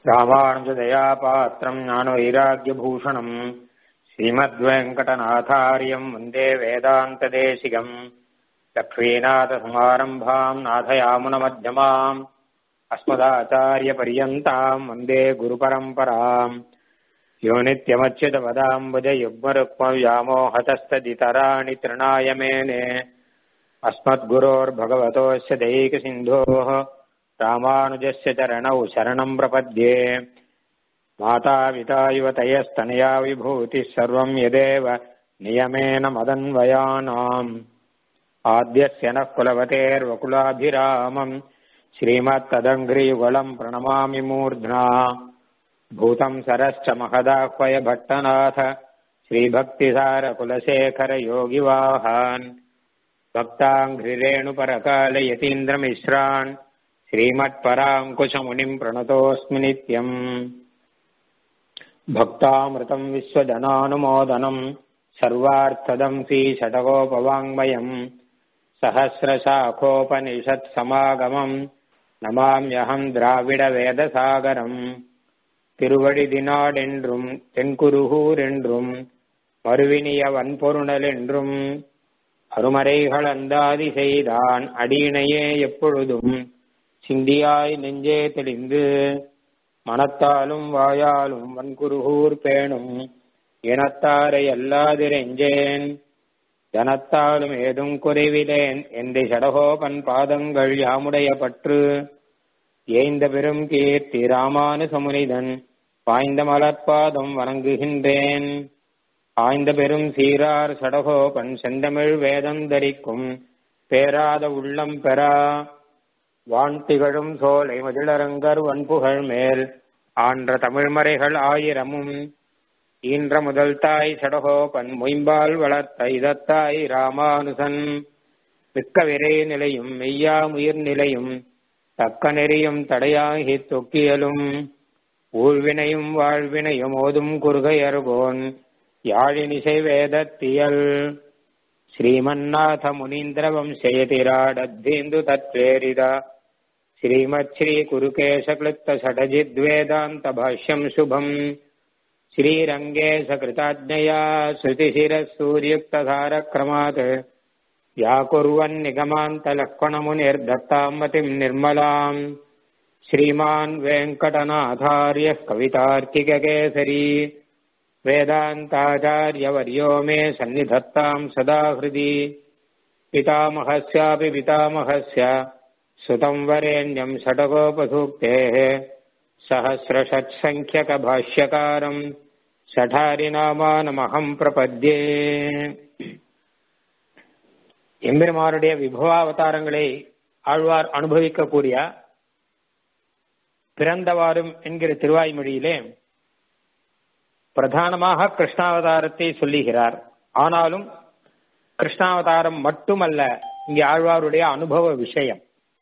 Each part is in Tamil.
ராமானுஜதயாபாத்திரம் ஞானவைராக்கியபூஷணம் ஸ்ரீமத்வேங்கடநாதாரியம் வந்தே வேதாந்ததேசிகம் லக்ஷ்மீநாதசமாரம்பாம் நாதயாமுனமध्यமாம் अस्मदाचार्यपर्यन्ताम् वन्दे गुरुपरम्पराम् यो नित्यमच्युतपदाम्बुजयुग्मरुक्मव्यामोहतस्तदितराणि तृणाय मेने अस्मद्गुरोर्भगवतोऽस्य दैकसिन्धोः रामानुजस्य चरणौ शरणम् प्रपद्ये मातापिता युवतयस्तनया विभूतिः सर्वम् यदेव नियमेन मदन्वयानाम् आद्यस्य नः कुलवतेर्वकुलाभिरामम् श्रीमत्तदङ्घ्रियुगलम् प्रणमामि मूर्ध्ना भूतम् सरश्च महदाह्वय भट्टनाथ श्रीभक्तिसारकुलशेखरयोगिवाहान् भक्ताङ्घ्रिरेणुपरकालयतीन्द्रमिश्रान् श्रीमत्पराङ्कुशमुनिम् प्रणतोऽस्मि नित्यम् भक्तामृतम् विश्वजनानुमोदनम् सर्वार्थदम् श्रीषटकोपवाङ्मयम् सहस्रशाखोपनिषत्समागमम् நமாம்யகம் திராவிட வேதசாகரம் திருவழிதினாடென்றும் தென்குருகூர் என்றும் மறுவினிய வன்பொருணல் என்றும் அருமறைகள் அந்தாதி செய்தான் அடியினையே எப்பொழுதும் சிந்தியாய் நெஞ்சே தெளிந்து மனத்தாலும் வாயாலும் வன்குருகூர் பேணும் இனத்தாரை அல்லாதிரெஞ்சேன் ஜனத்தாலும் ஏதும் குறைவிலேன் எந்த சடகோபன் பாதங்கள் யாமுடைய பற்று ஏய்ந்த பெரும் கீர்த்தி ராமானுசமுனிதன் பாய்ந்த மலர்பாதம் வணங்குகின்றேன் ஆய்ந்த பெரும் சீரார் சடகோபன் செந்தமிழ் வேதம் தரிக்கும் பேராத உள்ளம் பெறா வான் திகழும் சோலை மதிலரங்கர் வன்புகழ் மேல் ஆன்ற தமிழ்மறைகள் ஆயிரமும் ஈன்ற முதல் தாய் சடகோபன் மொயம்பால் வளர்த்த இதத்தாய் ராமானுசன் மிக்க விரை நிலையும் மெய்யா உயிர் நிலையும் தக்க நெறியும் தடையாகி தொக்கியலும் ஊழ்வினையும் வாழ்வினையும் ஓதும் குறுகையர்கோன் யாழினிசை வேதத்தியல் ஸ்ரீமன்னாத முனீந்திர வம்சயதிராடத்தீந்து தத்வேரித ஸ்ரீமத் ஸ்ரீ குருகேசக்லுப்த ஷடஜித்வேதாந்த பாஷ்யம் சுபம் श्रीरङ्गे सकृताज्ञया श्रुतिशिरसूर्युक्तधारक्रमात् व्याकुर्वन्निगमान्तलक्ष्मणमुनिर्दत्ताम् मतिम् निर्मलाम् श्रीमान् वेङ्कटनाथार्यः कवितार्किककेसरी वेदान्ताचार्यवर्यो मे सन्निधत्ताम् सदा हृदि पितामहस्यापि पितामहस्य सुतम् वरेण्यम् षटकोपसूक्तेः सहस्रषट्सङ्ख्यकभाष्यकारम् சடாரிநாமானமகம் பிரபத்யே எம்பெருமானுடைய விபவாவதாரங்களை ஆழ்வார் அனுபவிக்கக்கூடிய பிறந்தவாறும் என்கிற திருவாய்மொழியிலே பிரதானமாக கிருஷ்ணாவதாரத்தை சொல்லுகிறார் ஆனாலும் கிருஷ்ணாவதாரம் மட்டுமல்ல இங்கே ஆழ்வாருடைய அனுபவ விஷயம்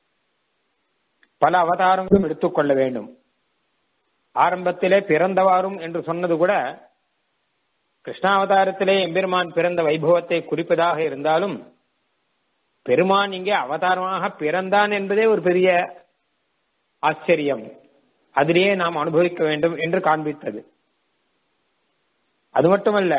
பல அவதாரங்களும் எடுத்துக்கொள்ள வேண்டும் ஆரம்பத்திலே பிறந்தவாறும் என்று சொன்னது கூட கிருஷ்ணாவதாரத்திலே எம்பெருமான் பிறந்த வைபவத்தை குறிப்பதாக இருந்தாலும் பெருமான் இங்கே அவதாரமாக பிறந்தான் என்பதே ஒரு பெரிய ஆச்சரியம் அதிலேயே நாம் அனுபவிக்க வேண்டும் என்று காண்பித்தது அது மட்டுமல்ல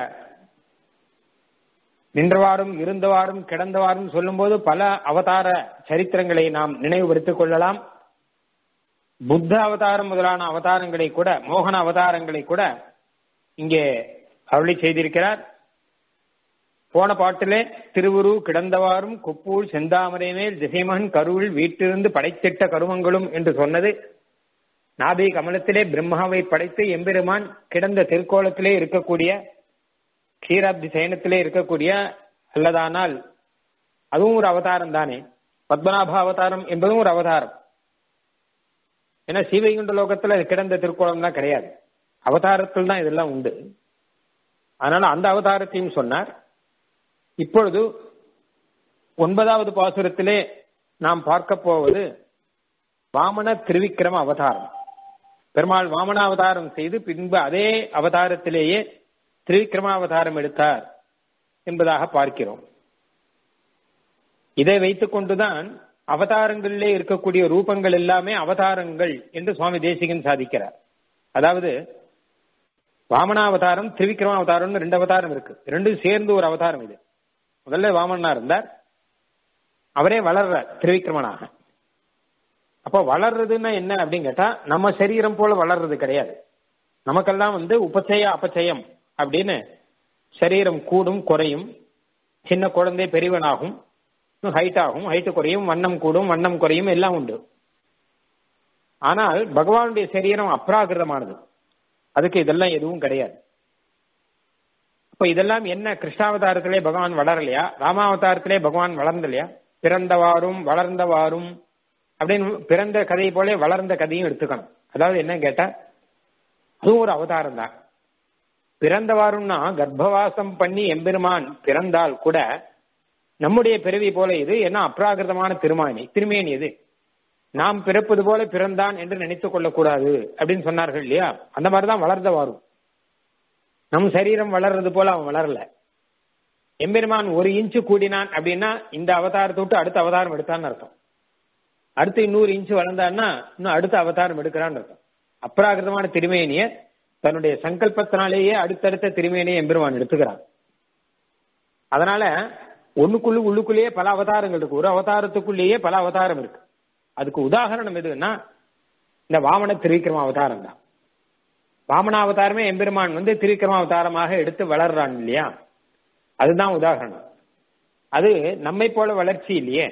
நின்றவாறும் இருந்தவாறும் கிடந்தவாறும் சொல்லும்போது பல அவதார சரித்திரங்களை நாம் நினைவுபடுத்திக் கொள்ளலாம் புத்த அவதாரம் முதலான அவதாரங்களை கூட மோகன அவதாரங்களை கூட இங்கே அருளி செய்திருக்கிறார் போன பாட்டிலே திருவுரு கிடந்தவாறும் கொப்பூல் செந்தாமரை மேல் திசைமகன் கருவில் வீட்டிலிருந்து படைத்திட்ட கருமங்களும் என்று சொன்னது நாபி கமலத்திலே பிரம்மாவை படைத்து எம்பெருமான் கிடந்த திருக்கோலத்திலே இருக்கக்கூடிய க்ஷீராப்தி சயனத்திலே இருக்கக்கூடிய அல்லதானால் அதுவும் ஒரு அவதாரம் தானே பத்மநாப அவதாரம் என்பதும் ஒரு அவதாரம் ஏன்னா சீவைகுண்ட லோகத்துல கிடந்த திருக்கோலம் தான் கிடையாது அவதாரத்தில் தான் இதெல்லாம் உண்டு அதனால அந்த அவதாரத்தையும் சொன்னார் இப்பொழுது ஒன்பதாவது பாசுரத்திலே நாம் பார்க்க போவது வாமன திருவிக்கிரம அவதாரம் பெருமாள் வாமன அவதாரம் செய்து பின்பு அதே அவதாரத்திலேயே திருவிக்கிரம அவதாரம் எடுத்தார் என்பதாக பார்க்கிறோம் இதை வைத்துக் கொண்டுதான் அவதாரங்களிலே இருக்கக்கூடிய ரூபங்கள் எல்லாமே அவதாரங்கள் என்று சுவாமி தேசிகன் சாதிக்கிறார் அதாவது வாமனாவதாரம் திரிவிக்ரம அவதாரம்னு ரெண்டு அவதாரம் இருக்கு ரெண்டும் சேர்ந்து ஒரு அவதாரம் இது முதல்ல வாமனா இருந்தார் அவரே வளர்ற திரிவிக்ரமனாக அப்போ வளர்றதுன்னா என்ன அப்படின்னு கேட்டா நம்ம சரீரம் போல வளர்றது கிடையாது நமக்கெல்லாம் வந்து உபச்சய அபச்சயம் அப்படின்னு சரீரம் கூடும் குறையும் சின்ன குழந்தை பெரியவனாகும் ஹைட் ஆகும் ஹைட்டு குறையும் வண்ணம் கூடும் வண்ணம் குறையும் எல்லாம் உண்டு ஆனால் பகவானுடைய சரீரம் அப்ராகிருதமானது அதுக்கு இதெல்லாம் எதுவும் கிடையாது அப்ப இதெல்லாம் என்ன கிருஷ்ணாவதாரத்திலே பகவான் வளரலையா ராமாவதாரத்திலே பகவான் வளர்ந்தலையா பிறந்தவாறும் வளர்ந்தவாறும் அப்படின்னு பிறந்த கதையை போல வளர்ந்த கதையும் எடுத்துக்கணும் அதாவது என்ன கேட்டா அதுவும் ஒரு அவதாரம் தான் பிறந்தவாறும்னா கர்ப்பவாசம் பண்ணி எம்பெருமான் பிறந்தால் கூட நம்முடைய பிறவி போல இது என்ன அப்ராகிருதமான திருமானி திருமேனி இது நாம் பிறப்பது போல பிறந்தான் என்று நினைத்துக் கொள்ளக்கூடாது அப்படின்னு சொன்னார்கள் இல்லையா அந்த மாதிரிதான் வளர்ந்த வாரும் நம் சரீரம் வளர்றது போல அவன் வளரல எம்பெருமான் ஒரு இன்ச்சு கூடினான் அப்படின்னா இந்த அவதாரத்தை விட்டு அடுத்த அவதாரம் எடுத்தான்னு அர்த்தம் அடுத்து இன்னொரு இன்ச்சு வளர்ந்தான்னா இன்னும் அடுத்த அவதாரம் எடுக்கிறான்னு அர்த்தம் அப்ராகிருதமான திருமேனிய தன்னுடைய சங்கல்பத்தினாலேயே அடுத்தடுத்த திருமேனியை எம்பெருமான் எடுத்துக்கிறான் அதனால ஒண்ணுக்குள்ளு உள்ளுக்குள்ளேயே பல அவதாரங்கள் இருக்கு ஒரு அவதாரத்துக்குள்ளேயே பல அவதாரம் இருக்கு அதுக்கு உதாரணம் எதுன்னா இந்த வாமன திரிவிக்ரம அவதாரம் தான் வாமன அவதாரமே எம்பெருமான் வந்து திரிவிக்ரம அவதாரமாக எடுத்து வளர்றான் இல்லையா அதுதான் உதாரணம் அது நம்மை போல வளர்ச்சி இல்லையே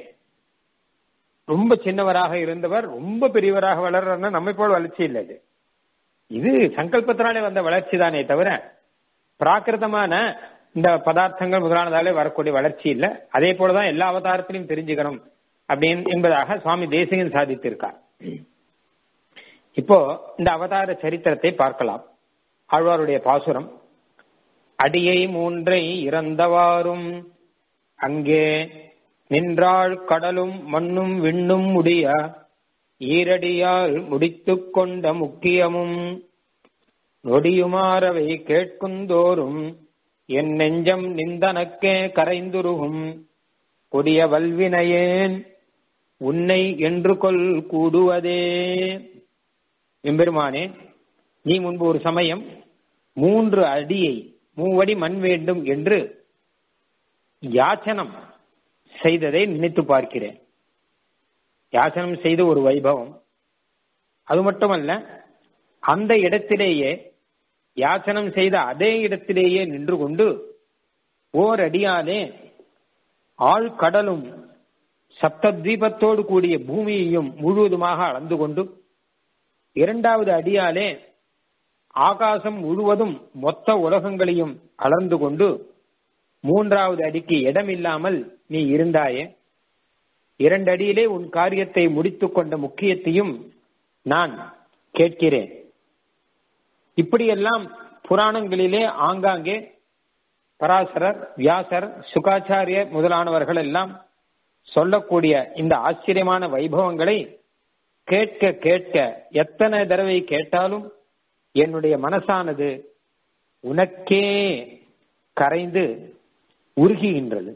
ரொம்ப சின்னவராக இருந்தவர் ரொம்ப பெரியவராக வளர்றன்னா நம்மை போல வளர்ச்சி இல்லை இது இது சங்கல்பத்தினாலே வந்த வளர்ச்சி தானே தவிர பிராகிருதமான இந்த பதார்த்தங்கள் முதலானதாலே வரக்கூடிய வளர்ச்சி இல்லை அதே போலதான் எல்லா அவதாரத்திலையும் தெரிஞ்சுக்கணும் அப்படின்னு என்பதாக சுவாமி தேசிகன் சாதித்திருக்கார் இப்போ இந்த அவதார சரித்திரத்தை பார்க்கலாம் ஆழ்வாருடைய பாசுரம் அடியை மூன்றை இறந்தவாறும் அங்கே நின்றாள் கடலும் மண்ணும் விண்ணும் முடிய ஈரடியால் முடித்துக் கொண்ட முக்கியமும் நொடியுமாறவை கேட்குந்தோறும் என் நெஞ்சம் நிந்தனக்கே கரைந்துருகும் கொடிய வல்வினையேன் உன்னை என்று கொள் கூடுவதே எம்பெருமானே நீ முன்பு ஒரு சமயம் மூன்று அடியை மூவடி மண் வேண்டும் என்று யாச்சனம் செய்ததை நினைத்து பார்க்கிறேன் யாச்சனம் செய்த ஒரு வைபவம் அது மட்டுமல்ல அந்த இடத்திலேயே யாச்சனம் செய்த அதே இடத்திலேயே நின்று கொண்டு ஓர் அடியாலே ஆழ்கடலும் சப்தத்வீபத்தோடு கூடிய பூமியையும் முழுவதுமாக அளந்து கொண்டு இரண்டாவது அடியாலே ஆகாசம் முழுவதும் மொத்த உலகங்களையும் அளந்து கொண்டு மூன்றாவது அடிக்கு இடமில்லாமல் நீ இருந்தாயே இரண்டு அடியிலே உன் காரியத்தை முடித்துக் கொண்ட முக்கியத்தையும் நான் கேட்கிறேன் இப்படியெல்லாம் புராணங்களிலே ஆங்காங்கே பராசரர் வியாசர் சுகாச்சாரிய முதலானவர்கள் எல்லாம் சொல்லக்கூடிய இந்த ஆச்சரியமான வைபவங்களை கேட்க கேட்க எத்தனை தடவை கேட்டாலும் என்னுடைய மனசானது உனக்கே கரைந்து உருகுகின்றது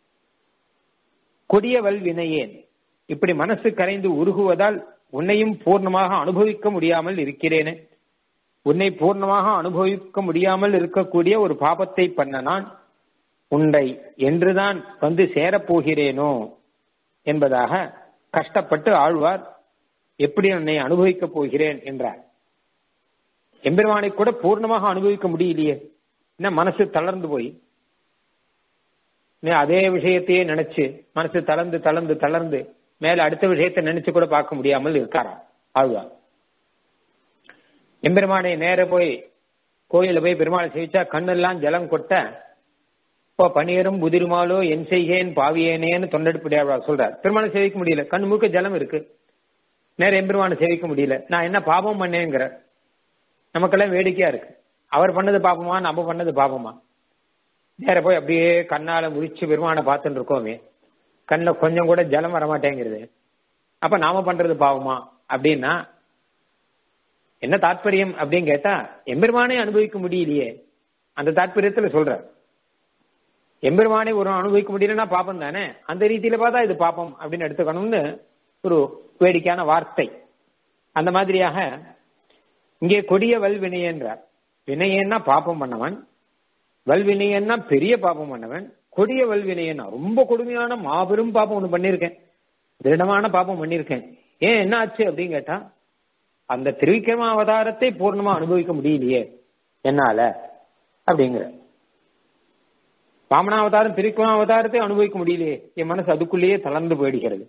கொடியவள் வினையேன் இப்படி மனசு கரைந்து உருகுவதால் உன்னையும் பூர்ணமாக அனுபவிக்க முடியாமல் இருக்கிறேனே உன்னை பூர்ணமாக அனுபவிக்க முடியாமல் இருக்கக்கூடிய ஒரு பாபத்தை பண்ண நான் உன்னை என்றுதான் வந்து சேரப்போகிறேனோ என்பதாக கஷ்டப்பட்டு ஆழ்வார் எப்படி உன்னை அனுபவிக்கப் போகிறேன் என்றார் எம்பெருமானை கூட பூர்ணமாக அனுபவிக்க முடியலையே என்ன மனசு தளர்ந்து போய் அதே விஷயத்தையே நினைச்சு மனசு தளர்ந்து தளர்ந்து தளர்ந்து மேல அடுத்த விஷயத்தை நினைச்சு கூட பார்க்க முடியாமல் இருக்காராம் ஆழ்வார் எம்பெருமானை நேர போய் கோயில போய் பெருமாளை சேவிச்சா கண்ணெல்லாம் ஜலம் கொட்ட இப்போ பனியரும் புதிருமாலோ என் செய்கேன் பாவியேனேன்னு தொண்டெடுப்பு சொல்றார் பெருமாளை சேவிக்க முடியல கண் முழுக்க ஜலம் இருக்கு நேர எம்பெருமானை சேவிக்க முடியல நான் என்ன பாபம் பண்ணேங்கிற நமக்கெல்லாம் வேடிக்கையா இருக்கு அவர் பண்ணது பாப்பமா நம்ம பண்ணது பாப்பமா நேர போய் அப்படியே கண்ணால முறிச்சு பெருமானை பார்த்துட்டு இருக்கோமே கண்ணில் கொஞ்சம் கூட ஜலம் வரமாட்டேங்கிறது அப்ப நாம பண்றது பாவமா அப்படின்னா என்ன தாற்பயம் அப்படின்னு கேட்டா எம்பெருமானே அனுபவிக்க முடியலையே அந்த தாற்பயத்துல சொல்ற எம்பெருமானை ஒரு அனுபவிக்க முடியலன்னா பாப்பம் தானே அந்த ரீதியில பார்த்தா இது பாப்பம் அப்படின்னு எடுத்துக்கணும்னு ஒரு வேடிக்கையான வார்த்தை அந்த மாதிரியாக இங்கே கொடிய வல்வினையன்றார் வினையன்னா பாப்பம் பண்ணவன் வல்வினையன்னா பெரிய பாப்பம் பண்ணவன் கொடிய வல்வினையன்னா ரொம்ப கொடுமையான மாபெரும் பாப்பம் ஒண்ணு பண்ணிருக்கேன் திருடமான பாப்பம் பண்ணிருக்கேன் ஏன் என்ன ஆச்சு அப்படின்னு கேட்டா அந்த திருவிக்கிரம அவதாரத்தை பூர்ணமா அனுபவிக்க முடியலையே என்னால அப்படிங்கிற வாமனாவதாரம் திருவிக்கிரம அவதாரத்தை அனுபவிக்க முடியலையே என் மனசு அதுக்குள்ளேயே தளர்ந்து போயிடுகிறது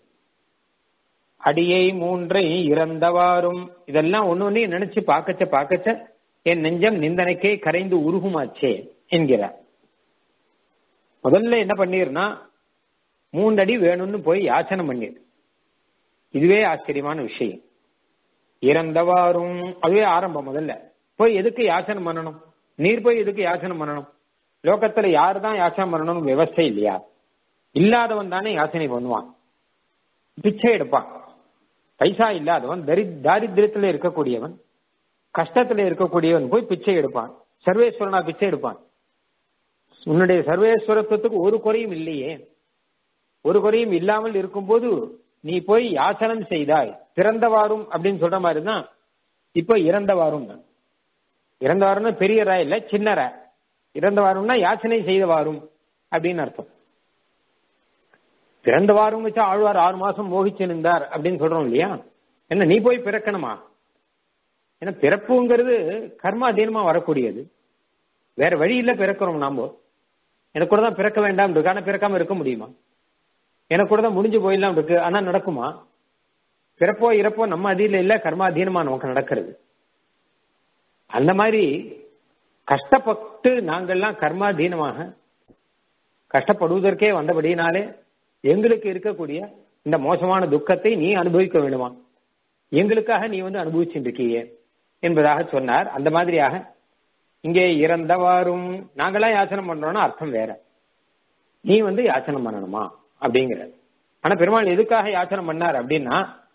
அடியை மூன்றை இறந்தவாறும் இதெல்லாம் ஒண்ணு ஒண்ணு நினைச்சு பார்க்கச்ச பார்க்கச்ச என் நெஞ்சம் நிந்தனைக்கே கரைந்து உருகுமாச்சே என்கிறார் முதல்ல என்ன பண்ணிருனா மூன்றடி வேணும்னு போய் யாச்சனை பண்ணிரு இதுவே ஆச்சரியமான விஷயம் இறந்தவாறும் அதுவே ஆரம்பம் முதல்ல போய் எதுக்கு யாச்சனை பண்ணணும் நீர் போய் எதுக்கு யாச்சனை பண்ணணும் லோகத்துல யாரு தான் யாச்சனை பண்ணணும் விவஸ்தை இல்லையா இல்லாதவன் தானே யாச்சனை பண்ணுவான் பிச்சை எடுப்பான் பைசா இல்லாதவன் தரி தாரித்திரத்துல இருக்கக்கூடியவன் கஷ்டத்துல இருக்கக்கூடியவன் போய் பிச்சை எடுப்பான் சர்வேஸ்வரனா பிச்சை எடுப்பான் உன்னுடைய சர்வேஸ்வரத்துவத்துக்கு ஒரு குறையும் இல்லையே ஒரு குறையும் இல்லாமல் இருக்கும்போது நீ போய் யாசனம் செய்தாய் பிறந்தவாறும் அப்படின்னு சொல்ற மாதிரி தான் இப்போ இறந்தவாறும் இறந்தவாறும்னா பெரிய ரா இல்ல சின்ன ரா இறந்தவாறும்னா யாச்சனை செய்தவாறும் அப்படின்னு அர்த்தம் பிறந்தவாறும் வச்சா ஆழ்வார் ஆறு மாசம் மோகிச்சு நின்றார் அப்படின்னு சொல்றோம் இல்லையா என்ன நீ போய் பிறக்கணுமா ஏன்னா பிறப்புங்கிறது கர்ம அதீனமா வரக்கூடியது வேற வழி இல்ல பிறக்கிறோம் நாம எனக்கு கூட தான் பிறக்க வேண்டாம் இருக்கு ஆனா பிறக்காம இருக்க முடியுமா எனக்கு கூட தான் முடிஞ்சு போயிடலாம் இருக்கு ஆனா நடக்குமா பிறப்போ இறப்போ நம்ம அதில இல்ல கர்மாதீனமா நமக்கு நடக்கிறது அந்த மாதிரி கஷ்டப்பட்டு நாங்கள்லாம் கர்மாதீனமாக கஷ்டப்படுவதற்கே வந்தபடினாலே எங்களுக்கு இருக்கக்கூடிய இந்த மோசமான துக்கத்தை நீ அனுபவிக்க வேண்டுமா எங்களுக்காக நீ வந்து அனுபவிச்சுட்டு இருக்கியே என்பதாக சொன்னார் அந்த மாதிரியாக இங்கே இறந்தவாறும் நாங்களாம் யாச்சனம் பண்றோம்னா அர்த்தம் வேற நீ வந்து யாச்சனம் பண்ணணுமா அப்படிங்கிற ஆனா பெருமாள் எதுக்காக யாச்சனம் பண்ணார் அப்படின்னா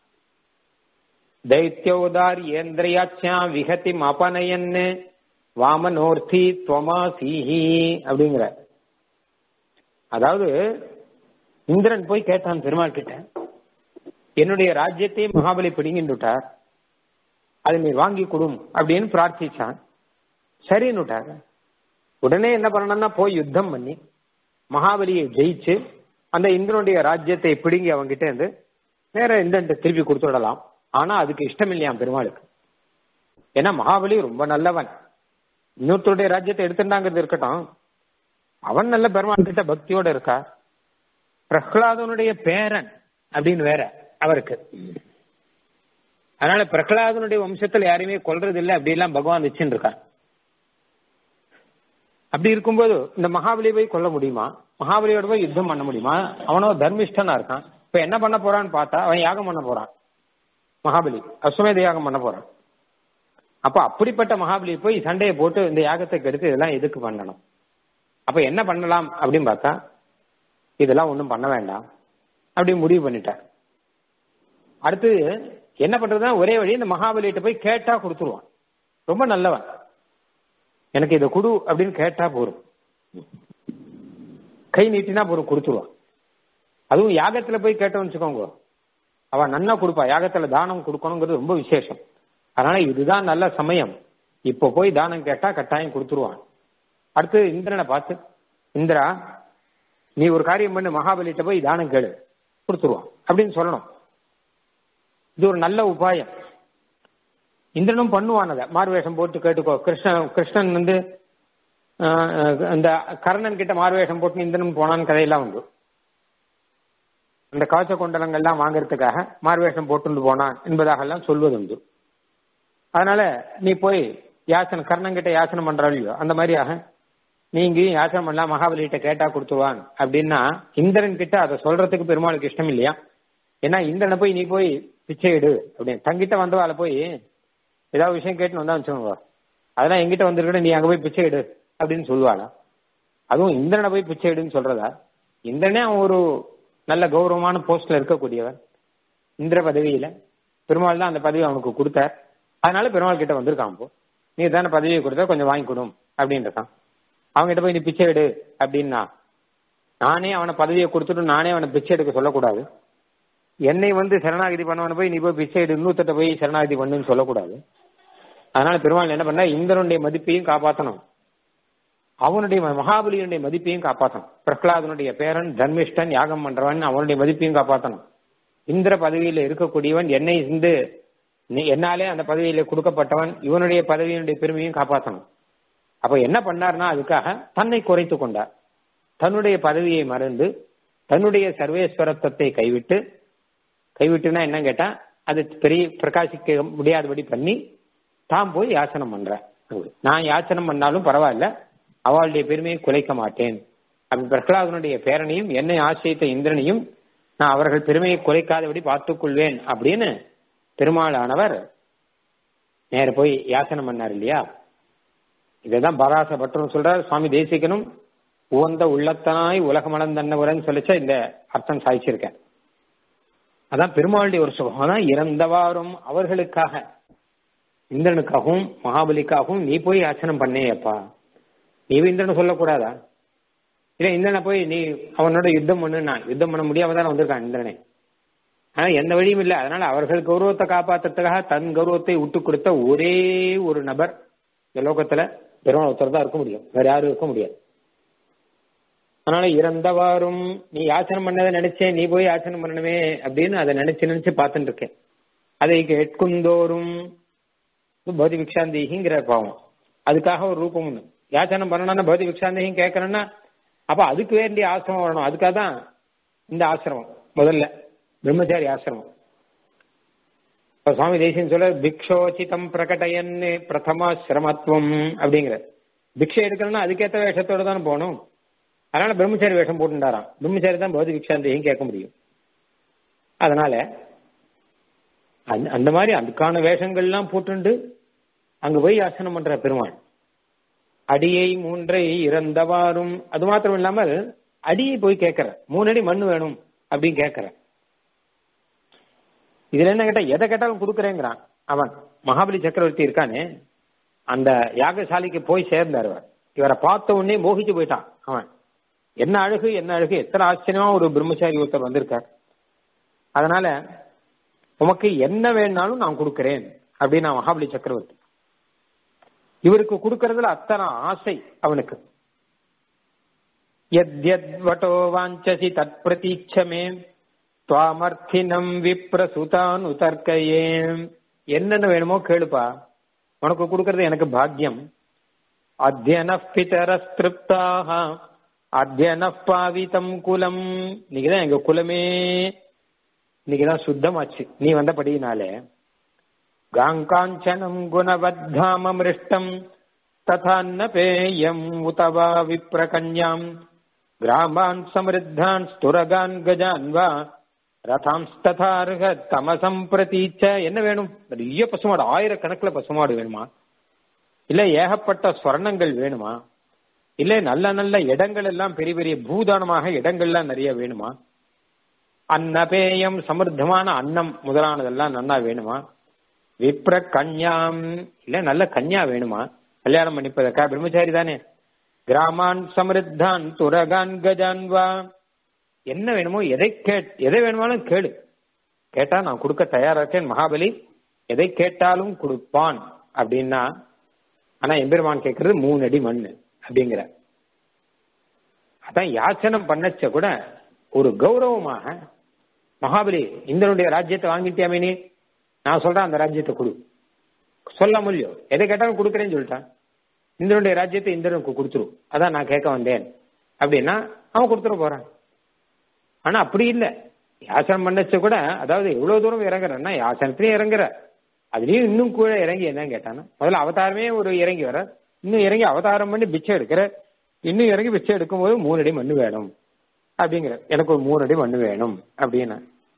தைத்தியோதார் ஏந்திரயாச்சா விகதி அபனயன்னு வாமனோர்த்தி துவமா சீஹி அப்படிங்கிற அதாவது இந்திரன் போய் கேட்டான் பெருமாள் கிட்ட என்னுடைய ராஜ்யத்தை மகாபலி பிடிங்கின்றுட்டார் அதை நீ வாங்கி கொடும் அப்படின்னு பிரார்த்திச்சான் சரின்னுட்டாங்க உடனே என்ன பண்ணணும்னா போய் யுத்தம் பண்ணி மகாபலியை ஜெயிச்சு அந்த இந்திரனுடைய ராஜ்யத்தை பிடுங்கி அவங்கிட்ட இருந்து வேற இந்திரன் திருப்பி கொடுத்து விடலாம் ஆனா அதுக்கு இஷ்டம் இல்லையாம் பெருமாளுக்கு ஏன்னா மகாபலி ரொம்ப நல்லவன் இன்னொருத்தருடைய ராஜ்யத்தை எடுத்துட்டாங்கிறது இருக்கட்டும் அவன் நல்ல பெருமாள் கிட்ட பக்தியோட இருக்கா பிரஹ்லாதனுடைய பேரன் அப்படின்னு வேற அவருக்கு அதனால பிரகலாதனுடைய வம்சத்துல யாரையுமே கொல்றது இல்லை அப்படி எல்லாம் பகவான் வச்சுட்டு இருக்கான் அப்படி இருக்கும்போது இந்த மகாபலி போய் கொல்ல முடியுமா மகாபலியோட போய் யுத்தம் பண்ண முடியுமா அவனோ தர்மிஷ்டனா இருக்கான் இப்ப என்ன பண்ண போறான்னு பார்த்தா அவன் யாகம் பண்ண போறான் மகாபலி அஸ்வமேத யாகம் பண்ண போறான் அப்ப அப்படிப்பட்ட மகாபலி போய் சண்டையை போட்டு இந்த யாகத்தை கெடுத்து இதெல்லாம் எதுக்கு பண்ணணும் அப்ப என்ன பண்ணலாம் அப்படின்னு பார்த்தா இதெல்லாம் ஒன்றும் பண்ண வேண்டாம் அப்படி முடிவு பண்ணிட்டார் அடுத்து என்ன பண்றதுன்னா ஒரே வழி இந்த மகாபலிகிட்ட போய் கேட்டா கொடுத்துருவான் ரொம்ப நல்லவன் எனக்கு இதை கொடு அப்படின்னு கேட்டா போதும் கை நீட்டினா போதும் கொடுத்துருவான் அதுவும் யாகத்துல போய் கேட்டோம்னு வச்சுக்கோங்க அவன் நன்னா கொடுப்பா யாகத்துல தானம் கொடுக்கணுங்கிறது ரொம்ப விசேஷம் அதனால இதுதான் நல்ல சமயம் இப்போ போய் தானம் கேட்டா கட்டாயம் கொடுத்துருவான் அடுத்து இந்திரனை பார்த்து இந்திரா நீ ஒரு காரியம் பண்ணு மகாபலிட்ட போய் தானம் கேளு கொடுத்துருவான் அப்படின்னு சொல்லணும் இது ஒரு நல்ல உபாயம் இந்திரனும் பண்ணுவான் அதை மார்வேஷம் போட்டு கேட்டுக்கோ கிருஷ்ணன் கிருஷ்ணன் வந்து இந்த கர்ணன் கிட்ட மார்வேஷம் போட்டு இந்திரன் போனான்னு கதையெல்லாம் உண்டு அந்த கவச்ச குண்டலங்கள்லாம் வாங்கறதுக்காக மார்வேஷம் போட்டு போனான் என்பதாக எல்லாம் சொல்வது உண்டு அதனால நீ போய் யாசனை கர்ணன் கிட்ட யாசனை பண்றா இல்லையோ அந்த மாதிரியாக நீங்கயும் யாசனை பண்ணலாம் மகாபலிகிட்ட கேட்டா கொடுத்துருவான் அப்படின்னா இந்திரன் கிட்ட அதை சொல்றதுக்கு பெருமாளுக்கு இஷ்டம் இல்லையா ஏன்னா இந்திரனை போய் நீ போய் பிச்சை எடு அப்படின்னு தங்கிட்ட வந்தவால போய் ஏதாவது விஷயம் கேட்டுன்னு வந்தா வச்சுக்கோங்க அதெல்லாம் எங்கிட்ட வந்திருக்கிற நீ அங்க போய் பிச்சை எடு அப்படின்னு சொல்லுவாளா அதுவும் இந்திரனை போய் பிச்சை எடுன்னு சொல்றதா இந்திரனே அவன் ஒரு நல்ல கௌரவமான போஸ்ட்ல இருக்கக்கூடியவன் இந்திர பதவியில பெருமாள் தான் அந்த பதவி அவனுக்கு கொடுத்தார் அதனால பெருமாள் கிட்ட வந்திருக்கான் போ நீ தானே பதவியை கொடுத்தா கொஞ்சம் வாங்கி கொடும் அப்படின்றதான் அவங்ககிட்ட போய் நீ பிச்சை எடு அப்படின்னா நானே அவனை பதவியை கொடுத்துட்டு நானே அவனை பிச்சை எடுக்க சொல்லக்கூடாது என்னை வந்து சரணாகதி பண்ணவன போய் நீ போய் பிச்சை எடு இன்னொருத்த போய் சரணாகதி பண்ணுன்னு சொல்லக்கூடாது அதனால பெருமாள் என்ன பண்ண இந்திரனுடைய மதிப்பையும் காப்பாற்றணும் அவனுடைய மகாபலியுடைய மதிப்பையும் காப்பாற்றணும் பிரகலாதனுடைய பேரன் தர்மிஷ்டன் யாகம் பண்றவன் அவனுடைய மதிப்பையும் காப்பாற்றணும் இந்திர பதவியில இருக்கக்கூடியவன் என்னை இருந்து என்னாலே அந்த பதவியில கொடுக்கப்பட்டவன் இவனுடைய பதவியினுடைய பெருமையும் காப்பாற்றணும் அப்ப என்ன பண்ணார்னா அதுக்காக தன்னை குறைத்து கொண்டார் தன்னுடைய பதவியை மறந்து தன்னுடைய சர்வேஸ்வரத்துவத்தை கைவிட்டு கைவிட்டுனா என்ன கேட்டா அது பெரிய பிரகாசிக்க முடியாதபடி பண்ணி தாம் போய் யாசனம் பண்ற நான் யாசனம் பண்ணாலும் பரவாயில்ல அவளுடைய பெருமையை குலைக்க மாட்டேன் அப்படி பிரகலாதனுடைய பேரனையும் என்னை ஆசிரியத்த இந்திரனையும் நான் அவர்கள் பெருமையை குலைக்காதபடி பார்த்துக் கொள்வேன் அப்படின்னு பெருமாளானவர் நேர போய் யாசனம் பண்ணார் இல்லையா இதைதான் பராச பற்றும் சொல்றார் சுவாமி தேசிகனும் உவந்த உள்ளத்தனாய் உலகமளந்தன்னவரன் சொல்லிச்சா இந்த அர்த்தம் சாய்ச்சிருக்கேன் அதான் பெருமாளுடைய ஒரு சுகம் தான் இறந்தவாறும் அவர்களுக்காக இந்திரனுக்காகவும் மகாபலிக்காகவும் நீ போய் யாச்சனம் பண்ணேயப்பா நீ இந்திரன் சொல்லக்கூடாதா இல்ல இந்திரனை போய் நீ அவனோட யுத்தம் பண்ணுனா யுத்தம் பண்ண முடியாம தானே வந்திருக்கான் இந்திரனே ஆனா எந்த வழியும் இல்லை அதனால அவர்கள் கௌரவத்தை காப்பாத்துறதுக்காக தன் கௌரவத்தை விட்டு கொடுத்த ஒரே ஒரு நபர் இந்த லோகத்துல பெருமாள் ஒருத்தர் தான் இருக்க முடியும் வேற யாரும் இருக்க முடியாது அதனால இறந்தவாறும் நீ யாச்சனம் பண்ணதை நினைச்சேன் நீ போய் யாச்சனம் பண்ணணுமே அப்படின்னு அதை நினைச்சு நினைச்சு பார்த்துட்டு இருக்கேன் அதை கேட்குந்தோறும் பௌதி விக்ஷாந்திகிங்கிற பாவம் அதுக்காக ஒரு ரூபம் ஒண்ணு யாச்சனம் பண்ணணும்னா பௌதி விக்ஷாந்தியும் கேட்கணும்னா அப்ப அதுக்கு வேண்டிய ஆசிரமம் வரணும் அதுக்காக தான் இந்த ஆசிரமம் முதல்ல பிரம்மச்சாரி ஆசிரமம் சுவாமி தேசியன் சொல்ல பிக்ஷோச்சிதம் பிரகடையன் பிரதமாசிரமத்துவம் அப்படிங்கிற பிக்ஷை எடுக்கணும்னா அதுக்கேற்ற வேஷத்தோட தானே போகணும் அதனால பிரம்மச்சாரி வேஷம் போட்டுட்டாராம் பிரம்மச்சாரி தான் பௌதி விக்ஷாந்தையும் கேட்க முடியும் அதனால அந்த மாதிரி அதுக்கான வேஷங்கள்லாம் போட்டுண்டு அங்க போய் ஆசனம் பண்ற பெருமாள் அடியை மூன்றை இறந்தவாறும் அது மாத்திரம் இல்லாமல் அடியை போய் கேட்கிற மூணு அடி மண்ணு வேணும் அப்படின்னு கேட்கிற இதுல என்ன கேட்டா எதை கேட்டாலும் கொடுக்குறேங்கிறான் அவன் மகாபலி சக்கரவர்த்தி இருக்கானே அந்த யாகசாலைக்கு போய் சேர்ந்தார் இவரை பார்த்த உடனே மோகிச்சு போயிட்டான் அவன் என்ன அழகு என்ன அழகு எத்தனை ஆச்சரியமா ஒரு பிரம்மச்சாரி ஒருத்தர் வந்திருக்கார் அதனால உமக்கு என்ன வேணாலும் நான் கொடுக்கிறேன் அப்படின்னு நான் மகாபலி சக்கரவர்த்தி இவருக்கு கொடுக்கறதுல அத்தனை ஆசை அவனுக்கு எத்யத்வட்டோ வாஞ்சசி தத் பிரதீட்சமே துவாமர்த்தினம் விப்ரசுதான் உதர்க்கையே என்னென்ன வேணுமோ கேளுப்பா உனக்கு கொடுக்கறது எனக்கு பாக்கியம் அத்தியன பிதரஸ்திருப்தாக அத்தியன பாவிதம் குலம் இன்னைக்குதான் எங்க குலமே இன்னைக்குதான் சுத்தமாச்சு நீ வந்தபடியினாலே காங்காஞ்சனம் குணவத்தாமமிருஷ்டம் ததான்ன பேயம் உதவா விப்ரகன்யாம் கிராமான் சமிருத்தான் ஸ்துரகான் கஜான் வா ரதாம்ஸ்ததார்க தமசம் பிரதீச்ச என்ன வேணும் நிறைய பசுமாடு ஆயிரக்கணக்கில் பசுமாடு வேணுமா இல்ல ஏகப்பட்ட ஸ்வர்ணங்கள் வேணுமா இல்ல நல்ல நல்ல இடங்கள் எல்லாம் பெரிய பெரிய பூதானமாக இடங்கள்லாம் நிறைய வேணுமா அன்னபேயம் சமிருத்தமான அன்னம் முதலானதெல்லாம் நன்னா வேணுமா விப்ர கன்யாம் இல்ல நல்ல கன்யா வேணுமா கல்யாணம் பண்ணிப்பதற்கா பிரம்மச்சாரி தானே கிராமான் சமிருத்தான் துரகான் கஜான் வா என்ன வேணுமோ எதை கேட் எதை வேணுமாலும் கேளு கேட்டா நான் கொடுக்க தயாரா இருக்கேன் மகாபலி எதை கேட்டாலும் கொடுப்பான் அப்படின்னா ஆனா எம்பெருமான் கேட்கறது மூணு அடி மண்ணு அப்படிங்கிற அதான் யாச்சனம் பண்ணச்ச கூட ஒரு கௌரவமாக மகாபலி இந்திரனுடைய ராஜ்யத்தை வாங்கிட்டியாமே நீ நான் சொல்றேன் அந்த ராஜ்யத்தை கொடு சொல்ல முடியும் எதை கேட்டாலும் கொடுக்குறேன்னு சொல்லிட்டான் இந்திரனுடைய ராஜ்யத்தை இந்திரனுக்கு கொடுத்துரும் அதான் நான் கேட்க வந்தேன் அப்படின்னா அவன் கொடுத்துட போறான் ஆனா அப்படி இல்லை யாசனம் பண்ணச்ச கூட அதாவது எவ்வளவு தூரம் இறங்குறன்னா யாசனத்திலயும் இறங்குற அதுலயும் இன்னும் கூட இறங்கி என்ன கேட்டானா முதல்ல அவதாரமே ஒரு இறங்கி வர இன்னும் இறங்கி அவதாரம் பண்ணி பிச்சை எடுக்கிற இன்னும் இறங்கி பிச்சை எடுக்கும்போது மூணு அடி மண்ணு வேணும் அப்படிங்கிற எனக்கு ஒரு மூணு அடி மண்ணு வேணும் அப்படின்னு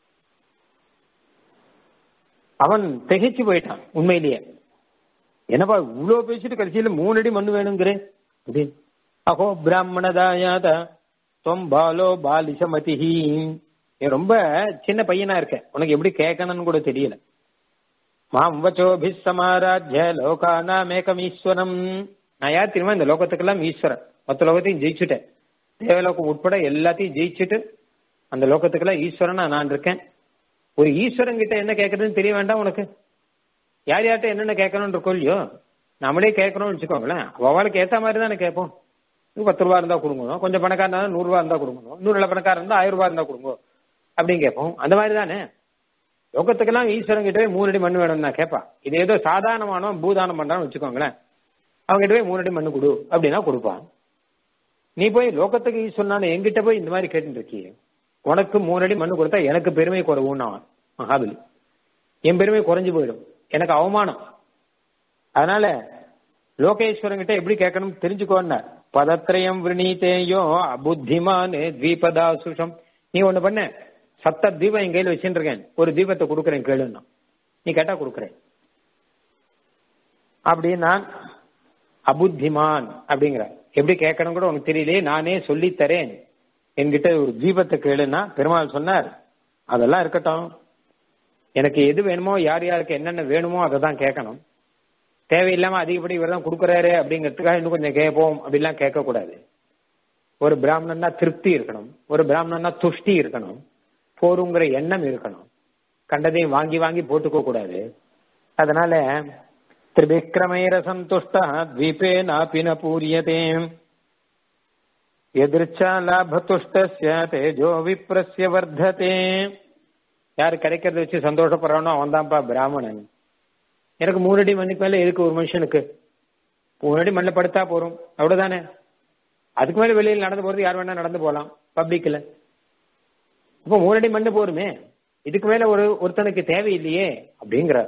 அவன் திகைச்சு போயிட்டான் உண்மையிலேயே என்னப்பா இவ்வளவு பேசிட்டு கடைசியில மூணு அடி மண்ணு வேணுங்கிறேன் அப்படின்னு அஹோ பிராமணதாயாத தொம் பாலோ பாலிசமதிஹி நீ ரொம்ப சின்ன பையனா இருக்க உனக்கு எப்படி கேட்கணும்னு கூட தெரியல மாம் வச்சோபி சமாராஜ்ய லோகானாம் ஏகம் ஈஸ்வரம் நான் யார் தெரியுமா இந்த லோகத்துக்கெல்லாம் ஈஸ்வரன் மொத்த லோகத்தையும் ஜெயிச்சுட்டேன் தேவலோகம் உட்பட எல்லாத்தையும் ஜெயிச்சுட்டு அந்த லோகத்துக்கெல்லாம் ஈஸ்வரனா நான் இருக்கேன் ஒரு ஈஸ்வரன் கிட்ட என்ன கேட்கறதுன்னு தெரிய வேண்டாம் உனக்கு யார் யார்கிட்ட என்னென்ன கேட்கணும்னு இருக்கோ இல்லையோ நம்மளே கேட்கணும்னு வச்சுக்கோங்களேன் அவளுக்கு ஏத்த மாதிரி தானே கேட்போம் இது பத்து ரூபா இருந்தா கொடுங்க கொஞ்சம் பணக்காரன் இருந்தா நூறு ரூபா இருந்தா கொடுங்க நூறு நல்ல பணக்காரன் இருந்தா ஆயிரம் ரூபாய் இருந்தா கொடுங்க அப்படின்னு கேட்போம் அந்த மாதிரி தானே லோகத்துக்கெல்லாம் ஈஸ்வரன் கிட்ட போய் மூணு அடி மண்ணு வேணும்னு நான் கேட்பான் இது ஏதோ சாதாரணமானவன் பூதானம் பண்றான்னு வச்சுக்கோங்களேன் அவங்க கிட்ட போய் மூணு அடி மண்ணு கொடு அப்படின்னா கொடுப்பான் நீ போய் லோகத்துக்கு ஈஸ்வரன் என்கிட்ட போய் இந்த மாதிரி கேட்டுட்டு இருக்கியே உனக்கு மூணு அடி மண்ணு கொடுத்தா எனக்கு பெருமை குறைவுன்னு மகாபலி என் பெருமை குறைஞ்சு போயிடும் எனக்கு அவமானம் அதனால லோகேஸ்வரன் கிட்ட எப்படி கேட்கணும் தெரிஞ்சுக்கோன்னா பதத்திரயம் விரணீதேயோ அபுத்திமான் தீபதா சுஷம் நீ ஒண்ணு பண்ண சத்த தீபம் என் கையில வச்சுட்டு இருக்கேன் ஒரு தீபத்தை கொடுக்குறேன் கேளுன்னா நீ கேட்டா கொடுக்குறேன் அப்படி நான் அபுத்திமான் அப்படிங்கிற எப்படி கேட்கணும் கூட உனக்கு தெரியலையே நானே சொல்லி தரேன் என்கிட்ட ஒரு தீபத்தை கேளுன்னா பெருமாள் சொன்னார் அதெல்லாம் இருக்கட்டும் எனக்கு எது வேணுமோ யார் யாருக்கு என்னென்ன வேணுமோ அதை தான் கேட்கணும் தேவையில்லாம அதிகப்படி இவர் தான் கொடுக்குறாரு அப்படிங்கிறதுக்காக இன்னும் கொஞ்சம் கேட்போம் அப்படிலாம் கேட்கக்கூடாது ஒரு பிராமணன்னா திருப்தி இருக்கணும் ஒரு பிராமணன்னா துஷ்டி இருக்கணும் போருங்கிற எண்ணம் இருக்கணும் கண்டதையும் வாங்கி வாங்கி போட்டுக்க கூடாது அதனால திரிவிக்ரமைர சந்துஷ்ட தீபே நாபின பூரியதே எதிர்ச்சா லாபதுஷ்டஸ்ய தேஜோ விப்ரஸ்ய வர்த்ததே யாரு கிடைக்கிறத வச்சு சந்தோஷப்படுறானோ அவன் தான்ப்பா பிராமணன் எனக்கு மூணு அடி மண்ணுக்கு மேல இருக்கு ஒரு மனுஷனுக்கு மூணு அடி மண்ணில் படுத்தா போறோம் அவ்வளவுதானே அதுக்கு மேல வெளியில் நடந்து போறது யார் வேணா நடந்து போகலாம் பப்ளிக்ல இப்போ மூணு அடி மண்ணு போருமே இதுக்கு மேல ஒரு ஒருத்தனுக்கு தேவையில்லையே அப்படிங்கிற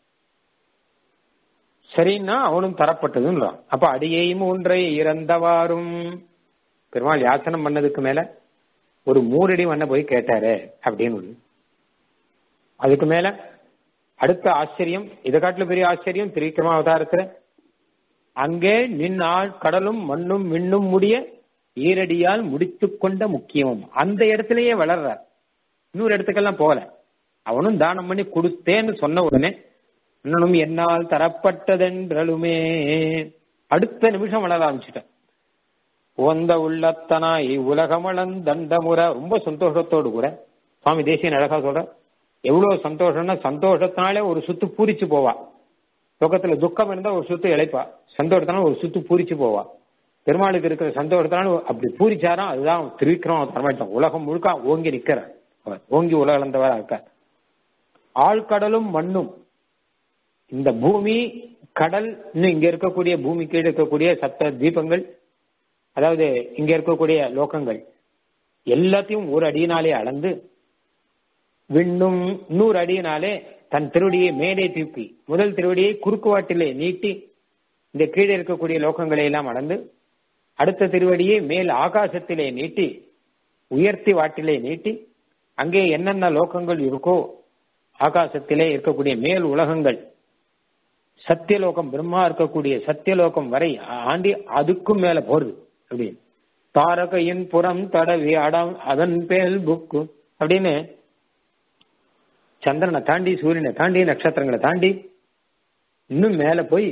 சரின்னா அவனும் தரப்பட்டதுன்றான் அப்ப அடியையும் ஒன்றை இறந்தவாறும் பெருமாள் யாசனம் பண்ணதுக்கு மேல ஒரு மூணடி மண்ணை போய் கேட்டாரு அப்படின்னு ஒண்ணு அதுக்கு மேல அடுத்த ஆச்சரியம் இதை காட்டில பெரிய ஆச்சரியம் திரிவிக்ரம அவதாரத்துல அங்கே நின்னாள் கடலும் மண்ணும் மின்னும் முடிய ஈரடியால் முடித்து கொண்ட முக்கியமும் அந்த இடத்திலேயே வளர்றார் இன்னொரு இடத்துக்கெல்லாம் போகல அவனும் தானம் பண்ணி கொடுத்தேன்னு சொன்ன உடனே இன்னும் என்னால் தரப்பட்டதென்றலுமே அடுத்த நிமிஷம் வளர ஆரம்பிச்சுட்டேன் உந்த உள்ளத்தனாய் உலகமளன் தண்டமுறை ரொம்ப சந்தோஷத்தோடு கூட சுவாமி தேசியன் அழகா சொல்ற எவ்வளவு சந்தோஷம்னா சந்தோஷத்தினாலே ஒரு சுத்து பூரிச்சு போவா துக்கத்துல துக்கம் இருந்தா ஒரு சுத்து இழைப்பா சந்தோஷத்தினால ஒரு சுத்து பூரிச்சு போவா பெருமாளுக்கு இருக்கிற சந்தோஷத்தினால அப்படி பூரிச்சாராம் அதுதான் திருவிக்ரம தரமாட்டான் உலகம் முழுக்க ஓங்கி நிக்கிறார் அவர் ஓங்கி உலகளந்தவரா இருக்கார் ஆழ்கடலும் மண்ணும் இந்த பூமி கடல் இன்னும் இங்க இருக்கக்கூடிய பூமி கீழே இருக்கக்கூடிய சப்த தீபங்கள் அதாவது இங்க இருக்கக்கூடிய லோகங்கள் எல்லாத்தையும் ஒரு அடியினாலே அளந்து விண்ணும் நூறு அடியினாலே தன் திருவடியை மேலே தூக்கி முதல் திருவடியை குறுக்குவாட்டிலே நீட்டி இந்த கீழே இருக்கக்கூடிய லோகங்களை எல்லாம் அளந்து அடுத்த திருவடியை மேல் ஆகாசத்திலே நீட்டி உயர்த்தி வாட்டிலே நீட்டி அங்கே என்னென்ன லோகங்கள் இருக்கோ ஆகாசத்திலே இருக்கக்கூடிய மேல் உலகங்கள் சத்தியலோகம் பிரம்மா இருக்கக்கூடிய சத்தியலோகம் வரை ஆண்டி அதுக்கும் மேல போறது அப்படின்னு தாரகையின் புறம் தடவி அடம் அதன் பேல் புக்கு அப்படின்னு சந்திரனை தாண்டி சூரியனை தாண்டி நட்சத்திரங்களை தாண்டி இன்னும் மேல போய்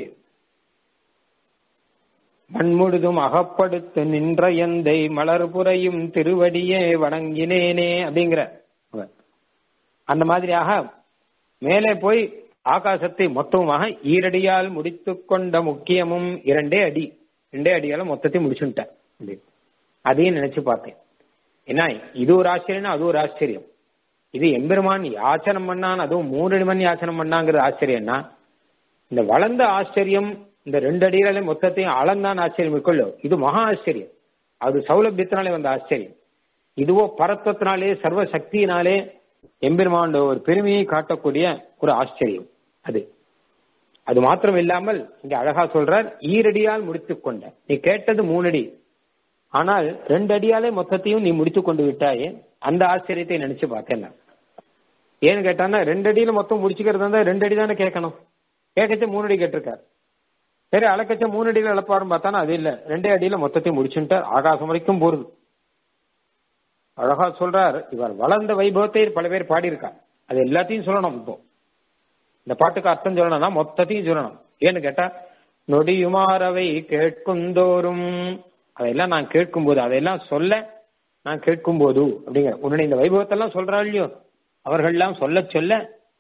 மண்முழுதும் அகப்படுத்து நின்ற எந்தை மலர் புறையும் திருவடியே வணங்கினேனே அப்படிங்கிற அந்த மாதிரியாக மேலே போய் ஆகாசத்தை மொத்தமாக ஈரடியால் முடித்து கொண்ட முக்கியமும் இரண்டே அடி ரெண்டே அடியால மொத்தத்தையும் முடிச்சுட்டேன் அதையும் நினைச்சு பார்த்தேன் ஏன்னா இது ஒரு ஆச்சரியம் அது ஒரு ஆச்சரியம் இது எம்பெருமான் யாச்சனம் பண்ணான் அதுவும் மூணு மணி யாச்சனம் பண்ணாங்கிறது ஆச்சரியம்னா இந்த வளர்ந்த ஆச்சரியம் இந்த ரெண்டு அடிகளை மொத்தத்தையும் அளந்தான் ஆச்சரியம் இருக்கொள்ளோ இது மகா ஆச்சரியம் அது சௌலபியத்தினாலே வந்த ஆச்சரியம் இதுவோ பரத்வத்தினாலே சர்வ சக்தியினாலே எம்பெருமான் ஒரு பெருமையை காட்டக்கூடிய ஒரு ஆச்சரியம் அது அது மாத்திரம் இல்லாமல் இங்க அழகா சொல்றார் ஈரடியால் முடித்துக் கொண்ட நீ கேட்டது மூணடி ஆனால் ரெண்டு அடியாலே மொத்தத்தையும் நீ முடித்து கொண்டு விட்டாயே அந்த ஆச்சரியத்தை நினைச்சு பார்த்தேன் நான் ஏன்னு கேட்டான்னா ரெண்டு அடியில மொத்தம் முடிச்சுக்கிறது இருந்தா ரெண்டு அடி தானே கேட்கணும் கேட்கச்ச மூணு அடி கேட்டிருக்காரு சரி அளக்கச்ச மூணு அடியில இழப்பாருன்னு பார்த்தானா அது இல்ல ரெண்டே அடியில மொத்தத்தையும் முடிச்சுட்டு ஆகாசம் வரைக்கும் போறது அழகா சொல்றார் இவர் வளர்ந்த வைபவத்தை பல பேர் பாடியிருக்கார் அது எல்லாத்தையும் சொல்லணும் இப்போ இந்த பாட்டுக்கு அர்த்தம் சொல்லணும்னா மொத்தத்தையும் சொல்லணும் ஏன்னு கேட்டா நொடியுமாறவை கேட்குந்தோறும் அதையெல்லாம் நான் கேட்கும்போது அதையெல்லாம் சொல்ல நான் கேட்கும்போது அப்படிங்கிற உன்னுடைய இந்த வைபவத்தெல்லாம் சொல்றா இல்லையோ அவர்கள்லாம் சொல்ல சொல்ல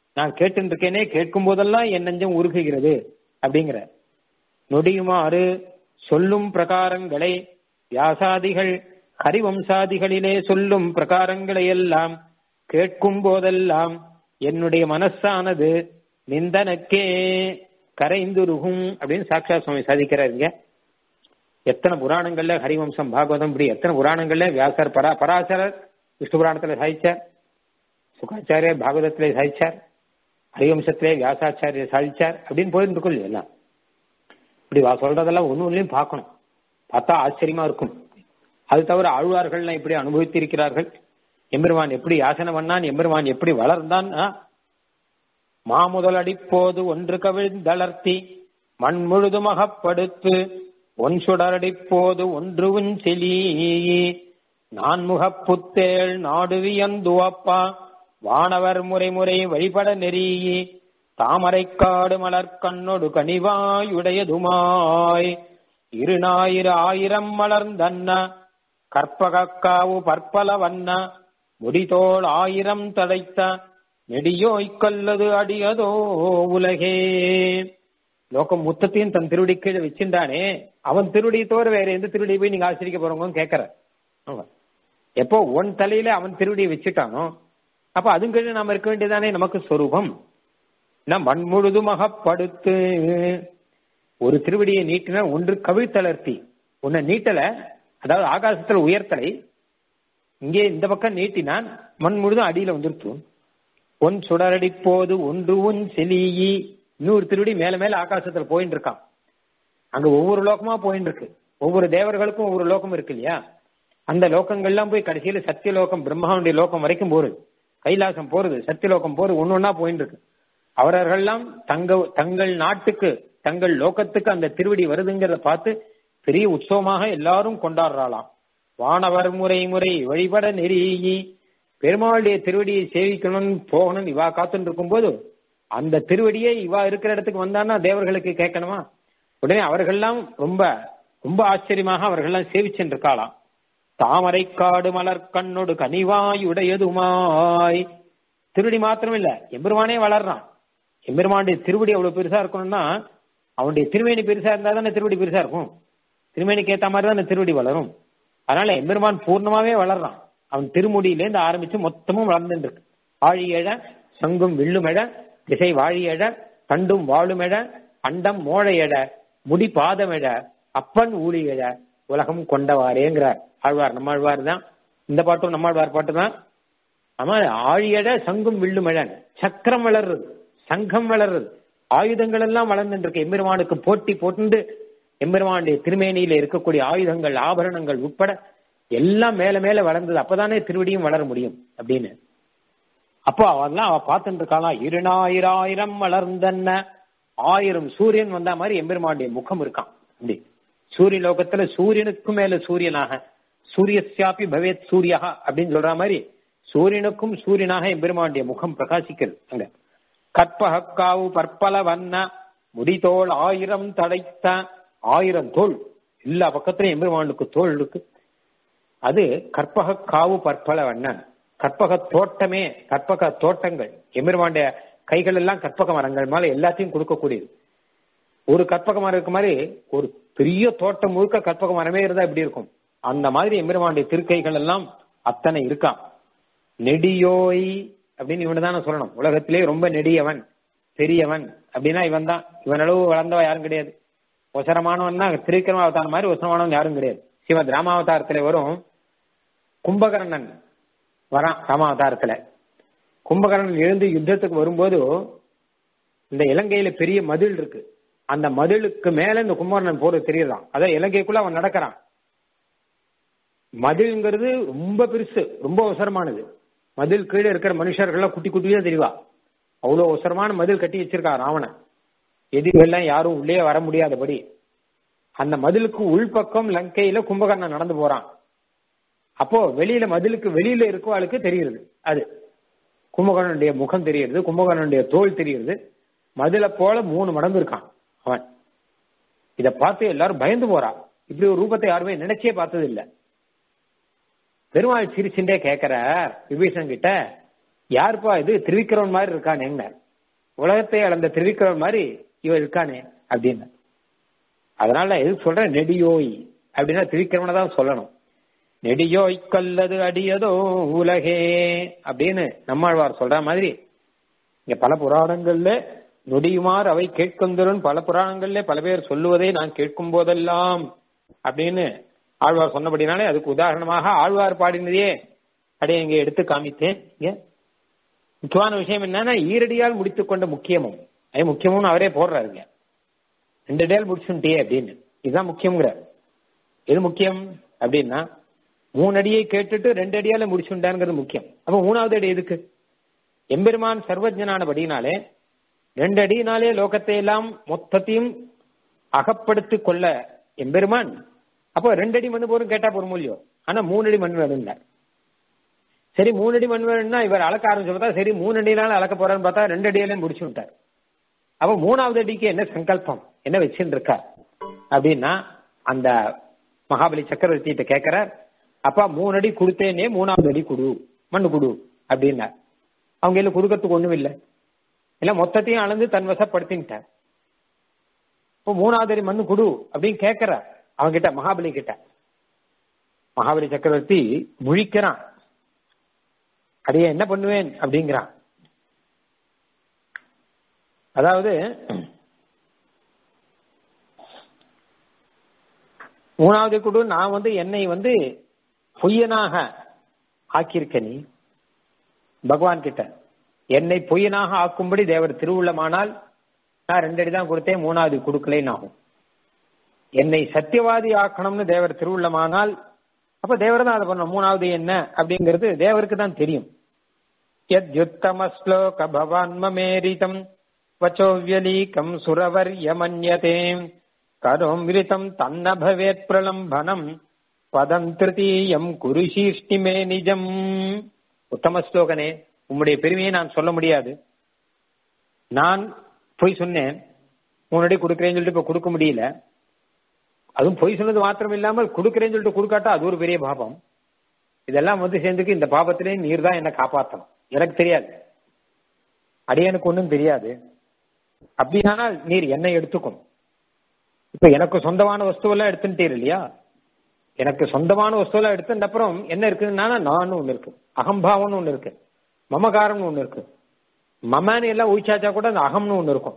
நான் கேட்டு இருக்கேனே கேட்கும் போதெல்லாம் என் நெஞ்சம் உருகுகிறது அப்படிங்கிற நொடியுமாறு சொல்லும் பிரகாரங்களை வியாசாதிகள் ஹரிவம்சாதிகளிலே சொல்லும் பிரகாரங்களை எல்லாம் கேட்கும் போதெல்லாம் என்னுடைய மனசானது நிந்தனக்கே கரைந்துருகும் அப்படின்னு சாட்சா சுவாமி சாதிக்கிறாருங்க எத்தனை புராணங்கள்ல ஹரிவம்சம் பாகவதம் இப்படி எத்தனை புராணங்கள்ல வியாசர் பரா பராசரர் விஷ்ணு புராணத்துல சாதிச்சார் சுகாச்சாரியர் பாகவதத்திலே சாதிச்சார் ஹரிவம்சத்திலே வியாசாச்சாரியர் சாதிச்சார் அப்படின்னு போயிட்டு இருக்கும் இல்லையா எல்லாம் இப்படி வா சொல்றதெல்லாம் ஒன்னு ஒன்னையும் பார்க்கணும் பார்த்தா ஆச்சரியமா இருக்கும் அது தவிர ஆழ்வார்கள்லாம் இப்படி அனுபவித்திருக்கிறார்கள் எம்பெருமான் எப்படி யாசனை பண்ணான் எம்பெருமான் எப்படி வளர்ந்தான் மாமுதலடிப்போது ஒன்று கவிழ்ந்தளர்த்தி மண் முழுதுமகப்படுத்து ஒன் சுடரடிப்போது ஒன்றுவும் செலி நான்முகப்புத்தேள் நாடுவியந்துவப்பா வானவர் முறைமுறை வழிபட நெறியி தாமரைக்காடு மலர்கண்ணொடு கனிவாயுடையதுமாய் இருநாயிர ஆயிரம் மலர்ந்தன்ன கற்பகக்காவு பற்பல வண்ண முடிதோள் ஆயிரம் தடைத்த நெடியோய்க்கல்லது அடியதோ உலகே லோகம் முத்தத்தையும் தன் திருவடி கீழே வச்சிருந்தானே அவன் திருவடி தவிர வேற எந்த திருவடி போய் நீங்க ஆசிரிக்க போறவங்க கேட்கற எப்போ உன் தலையில அவன் திருவடியை வச்சுட்டானோ அப்ப அதுவும் கீழே நாம இருக்க வேண்டியதானே நமக்கு சொரூபம் மண் முழுதுமாக படுத்து ஒரு திருவடியை நீட்டின ஒன்று கவிழ்த்தளர்த்தி உன்னை நீட்டல அதாவது ஆகாசத்துல உயர்த்தலை இங்கே இந்த பக்கம் நீட்டினான் மண் முழுதும் அடியில வந்துருத்து ஒன் சுடரடி போது ஒன்று உன் செலியி இன்னொரு திருடி மேல மேல ஆகாசத்துல போயின்னு இருக்கான் அங்க ஒவ்வொரு லோகமா போயின்னு இருக்கு ஒவ்வொரு தேவர்களுக்கும் ஒவ்வொரு லோகம் இருக்கு இல்லையா அந்த லோகங்கள்லாம் போய் கடைசியில சத்தியலோகம் பிரம்மாவுடைய லோகம் வரைக்கும் போறது கைலாசம் போறது சத்தியலோகம் போறது ஒன்னு ஒன்னா போயின்னு இருக்கு அவரர்கள்லாம் தங்க தங்கள் நாட்டுக்கு தங்கள் லோகத்துக்கு அந்த திருவடி வருதுங்கிறத பார்த்து பெரிய உற்சவமாக எல்லாரும் கொண்டாடுறாளாம் வானவர் முறை முறை வழிபட நெறியி பெருமாளுடைய திருவடியை சேவிக்கணும்னு போகணும்னு இவா காத்துட்டு இருக்கும் போது அந்த திருவடியே இவா இருக்கிற இடத்துக்கு வந்தான்னா தேவர்களுக்கு கேட்கணுமா உடனே அவர்கள்லாம் ரொம்ப ரொம்ப ஆச்சரியமாக அவர்கள்லாம் சேவிச்சுட்டு இருக்காளாம் தாமரை காடு மலர் கண்ணோடு கனிவாயுடையதுமாய் திருவடி மாத்திரம் இல்ல எம்பெருமானே வளர்றான் எம்பெருமானுடைய திருவடி அவ்வளவு பெருசா இருக்கணும்னா அவனுடைய திருமேனி பெருசா இருந்தா தானே திருவடி பெருசா இருக்கும் திருமேனிக்கு ஏத்த மாதிரி தான் திருவடி வளரும் அதனால எம்பெருமான் பூர்ணமாவே வளர்றான் அவன் திருமுடியிலேருந்து ஆரம்பிச்சு மொத்தமும் வளர்ந்துட்டு இருக்கு ஆழியழ சங்கும் வில்லுமெழ திசை வாழியழ தண்டும் வாழுமெழ அண்டம் மோழையழ முடி பாதமெழ அப்பன் ஊழியழ உலகம் கொண்டவாரேங்கிறார் ஆழ்வார் நம்மாழ்வார் தான் இந்த பாட்டும் நம்மாழ்வார் பாட்டு தான் ஆமா ஆழியழ சங்கும் வில்லுமெழன் சக்கரம் வளர்றது சங்கம் வளர்றது ஆயுதங்கள் எல்லாம் வளர்ந்துட்டு இருக்கு எம்பெருமானுக்கு போட்டி போட்டு எம்பெருமானுடைய திருமேனியில இருக்கக்கூடிய ஆயுதங்கள் ஆபரணங்கள் உட்பட எல்லாம் மேல மேல வளர்ந்தது அப்பதானே திருவடியும் வளர முடியும் அப்படின்னு அப்போ அவெல்லாம் அவ பார்த்துட்டு இருக்காளாம் இருநாயிராயிரம் வளர்ந்தன்ன ஆயிரம் சூரியன் வந்த மாதிரி எம்பெருமானுடைய முகம் இருக்கான் அப்படி சூரிய லோகத்துல சூரியனுக்கும் மேல சூரியனாக சூரியசியாப்பி பவேத் சூரியா அப்படின்னு சொல்ற மாதிரி சூரியனுக்கும் சூரியனாக எம்பெருமானுடைய முகம் பிரகாசிக்கிறது அங்க கற்பகக்காவு பற்பல வண்ண முடிதோள் ஆயிரம் தடைத்த ஆயிரம் தோல் எல்லா பக்கத்திலும் எம்பெருமானுக்கு தோல் இருக்கு அது கற்பக காவு பற்பல வண்ணன் கற்பக தோட்டமே கற்பக தோட்டங்கள் எம்பெருமானுடைய கைகள் எல்லாம் கற்பக மரங்கள் மேல எல்லாத்தையும் கொடுக்கக்கூடியது ஒரு கற்பக மரம் இருக்க மாதிரி ஒரு பெரிய தோட்டம் முழுக்க கற்பக மரமே இருந்தா எப்படி இருக்கும் அந்த மாதிரி எம்பெருமானுடைய திருக்கைகள் எல்லாம் அத்தனை இருக்கான் நெடியோய் அப்படின்னு இவனு தானே சொல்லணும் உலகத்திலே ரொம்ப நெடியவன் பெரியவன் அப்படின்னா இவன் தான் இவன் அளவு வளர்ந்தவன் யாரும் கிடையாது ஒசரமானவன் தான் திருவிக்கிரம அவதாரம் மாதிரி ஒசரமானவன் யாரும் கிடையாது சிவத் ராமாவதாரத்துல வரும் கும்பகர்ணன் வரான் ராமாவதாரத்துல கும்பகர்ணன் எழுந்து யுத்தத்துக்கு வரும்போது இந்த இலங்கையில பெரிய மதில் இருக்கு அந்த மதிலுக்கு மேல இந்த கும்பகர்ணன் போறது தெரியறான் அதான் இலங்கைக்குள்ள அவன் நடக்கிறான் மதில்ங்கிறது ரொம்ப பெருசு ரொம்ப அவசரமானது மதில் கீழே இருக்கிற மனுஷர்கள்லாம் குட்டி குட்டியா தெரியவா அவ்வளவு அவசரமான மதில் கட்டி வச்சிருக்கான் ராவணன் எதிரிகள்லாம் யாரும் உள்ளே வர முடியாதபடி அந்த மதிலுக்கு உள்பக்கம் லங்கையில கும்பகர்ணன் நடந்து போறான் அப்போ வெளியில மதிலுக்கு வெளியில இருக்கவாளுக்கு தெரியுது அது கும்பகர்ணனுடைய முகம் தெரியுது கும்பகர்ணனுடைய தோல் தெரியுது மதில போல மூணு மடங்கு இருக்கான் அவன் இத பார்த்து எல்லாரும் பயந்து போறா இப்படி ஒரு ரூபத்தை யாருமே நினைச்சே பார்த்தது இல்ல பெருமாள் சிரிச்சுட்டே கேட்கிற விபீஷன் கிட்ட யாருப்பா இது திருவிக்கிறவன் மாதிரி இருக்கான் என்ன உலகத்தை அளந்த திருவிக்கிறவர் மாதிரி இவன் இருக்கானே அப்படின்னு அதனால எது சொல்றேன் நெடியோய் அப்படின்னா திருவிக்கிரமனை தான் சொல்லணும் நெடியோய் கொல்லது அடியதோ உலகே அப்படின்னு நம்மாழ்வார் சொல்ற மாதிரி இங்க பல புராணங்கள்ல நொடியுமாறு அவை கேட்கொந்திருன் பல புராணங்கள்ல பல பேர் சொல்லுவதை நான் கேட்கும் போதெல்லாம் அப்படின்னு ஆழ்வார் சொன்னபடினாலே அதுக்கு உதாரணமாக ஆழ்வார் பாடினதையே அப்படியே இங்க எடுத்து காமித்தேன் இங்க முக்கியமான விஷயம் என்னன்னா ஈரடியால் முடித்துக் கொண்ட முக்கியமும் அது முக்கியமும் அவரே போடுறாருங்க ரெண்டு அடியால் முடிச்சுட்டே அப்படின்னு இதுதான் முக்கியங்கிறார் எது முக்கியம் அப்படின்னா மூணு அடியை கேட்டுட்டு ரெண்டு அடியால முடிச்சுட்டாங்கிறது முக்கியம் அப்ப மூணாவது அடி எதுக்கு எம்பெருமான் சர்வஜனானபடினாலே ரெண்டு அடியினாலே லோகத்தை எல்லாம் மொத்தத்தையும் அகப்படுத்திக் கொள்ள எம்பெருமான் அப்போ ரெண்டு அடி மண் போரும் கேட்டா போற மூலியம் ஆனா மூணு அடி மண் வேணும்னார் சரி மூணு அடி மண் வேணும்னா இவர் அளக்க ஆரம்பிச்சு பார்த்தா சரி மூணு அடினால அளக்க போறான்னு பார்த்தா ரெண்டு அடியிலையும் முடிச்சு விட்டார் அப்ப மூணாவது அடிக்கு என்ன சங்கல்பம் என்ன வச்சுட்டு இருக்கார் அப்படின்னா அந்த மகாபலி சக்கரவர்த்திகிட்ட கேட்கிறார் அப்பா மூணு அடி கொடுத்தேனே மூணாவது அடி கொடு மண்ணு கொடு அப்படின்னார் அவங்க எல்லாம் கொடுக்கறதுக்கு ஒண்ணும் இல்லை எல்லாம் மொத்தத்தையும் அளந்து தன் வசப்படுத்திட்டார் இப்போ மூணாவது அடி மண்ணு கொடு அப்படின்னு கேட்கிறார் அவங்க கிட்ட மகாபலி கிட்ட மகாபலி சக்கரவர்த்தி முழிக்கிறான் அதைய என்ன பண்ணுவேன் அப்படிங்கிறான் அதாவது மூணாவது குடு நான் வந்து என்னை வந்து பொய்யனாக ஆக்கியிருக்க நீ பகவான் கிட்ட என்னை பொய்யனாக ஆக்கும்படி தேவர் திருவுள்ளமானால் நான் ரெண்டு அடி தான் கொடுத்தேன் மூணாவது கொடுக்கலேன்னு ஆகும் என்னை சத்தியவாதி ஆக்கணும்னு தேவர் திருவுள்ளமானால் அப்ப தேவர் தான் அதை பண்ணணும் மூணாவது என்ன அப்படிங்கிறது தேவருக்கு தான் தெரியும் எத் யுத்தம ஸ்லோக பவான் மமேரிதம் வச்சோவியலீகம் சுரவர்யமன்யதே கரோம் விரிதம் தன்ன பவேத் பிரலம்பனம் பதம் திருத்தீயம் குருஷீஷ்டிமே நிஜம் உத்தம ஸ்லோகனே உம்முடைய பெருமையை நான் சொல்ல முடியாது நான் பொய் சொன்னேன் முன்னாடி கொடுக்குறேன்னு சொல்லிட்டு இப்ப கொடுக்க முடியல அதுவும் பொய் சொன்னது மாத்திரம் இல்லாமல் கொடுக்குறேன்னு சொல்லிட்டு கொடுக்காட்டா அது ஒரு பெரிய பாபம் இதெல்லாம் வந்து சேர்ந்துக்கு இந்த பாபத்திலே நீர் தான் என்ன காப்பாற்றணும் எனக்கு தெரியாது அடியனுக்கு ஒன்றும் தெரியாது அப்படியானால் நீர் என்னை எடுத்துக்கும் இப்ப எனக்கு சொந்தமான வஸ்துவெல்லாம் எடுத்துட்டீர் இல்லையா எனக்கு சொந்தமான வஸ்துவெல்லாம் எடுத்துட்ட அப்புறம் என்ன இருக்குன்னா நான் ஒண்ணு இருக்கு அகம்பாவம்னு ஒண்ணு இருக்கு மமகாரம்னு ஒண்ணு இருக்கு மமான்னு எல்லாம் ஊச்சாச்சா கூட அந்த அகம்னு ஒண்ணு இருக்கும்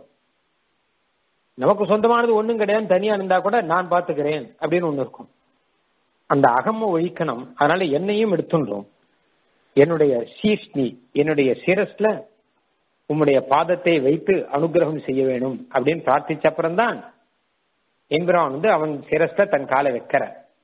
நமக்கு சொந்தமானது ஒண்ணும் கிடையாது தனியா இருந்தா கூட நான் பாத்துக்கிறேன் அப்படின்னு ஒண்ணு இருக்கும் அந்த அகம ஒழிக்கணும் அதனால என்னையும் எடுத்துன்றோம் என்னுடைய சீஷ்ணி என்னுடைய சிரஸ்ல உம்முடைய பாதத்தை வைத்து அனுகிரகம் செய்ய வேணும் அப்படின்னு பிரார்த்திச்ச அப்புறம்தான் எம்பிரான் வந்து அவன் சிரஸ்ல தன் காலை வைக்கிற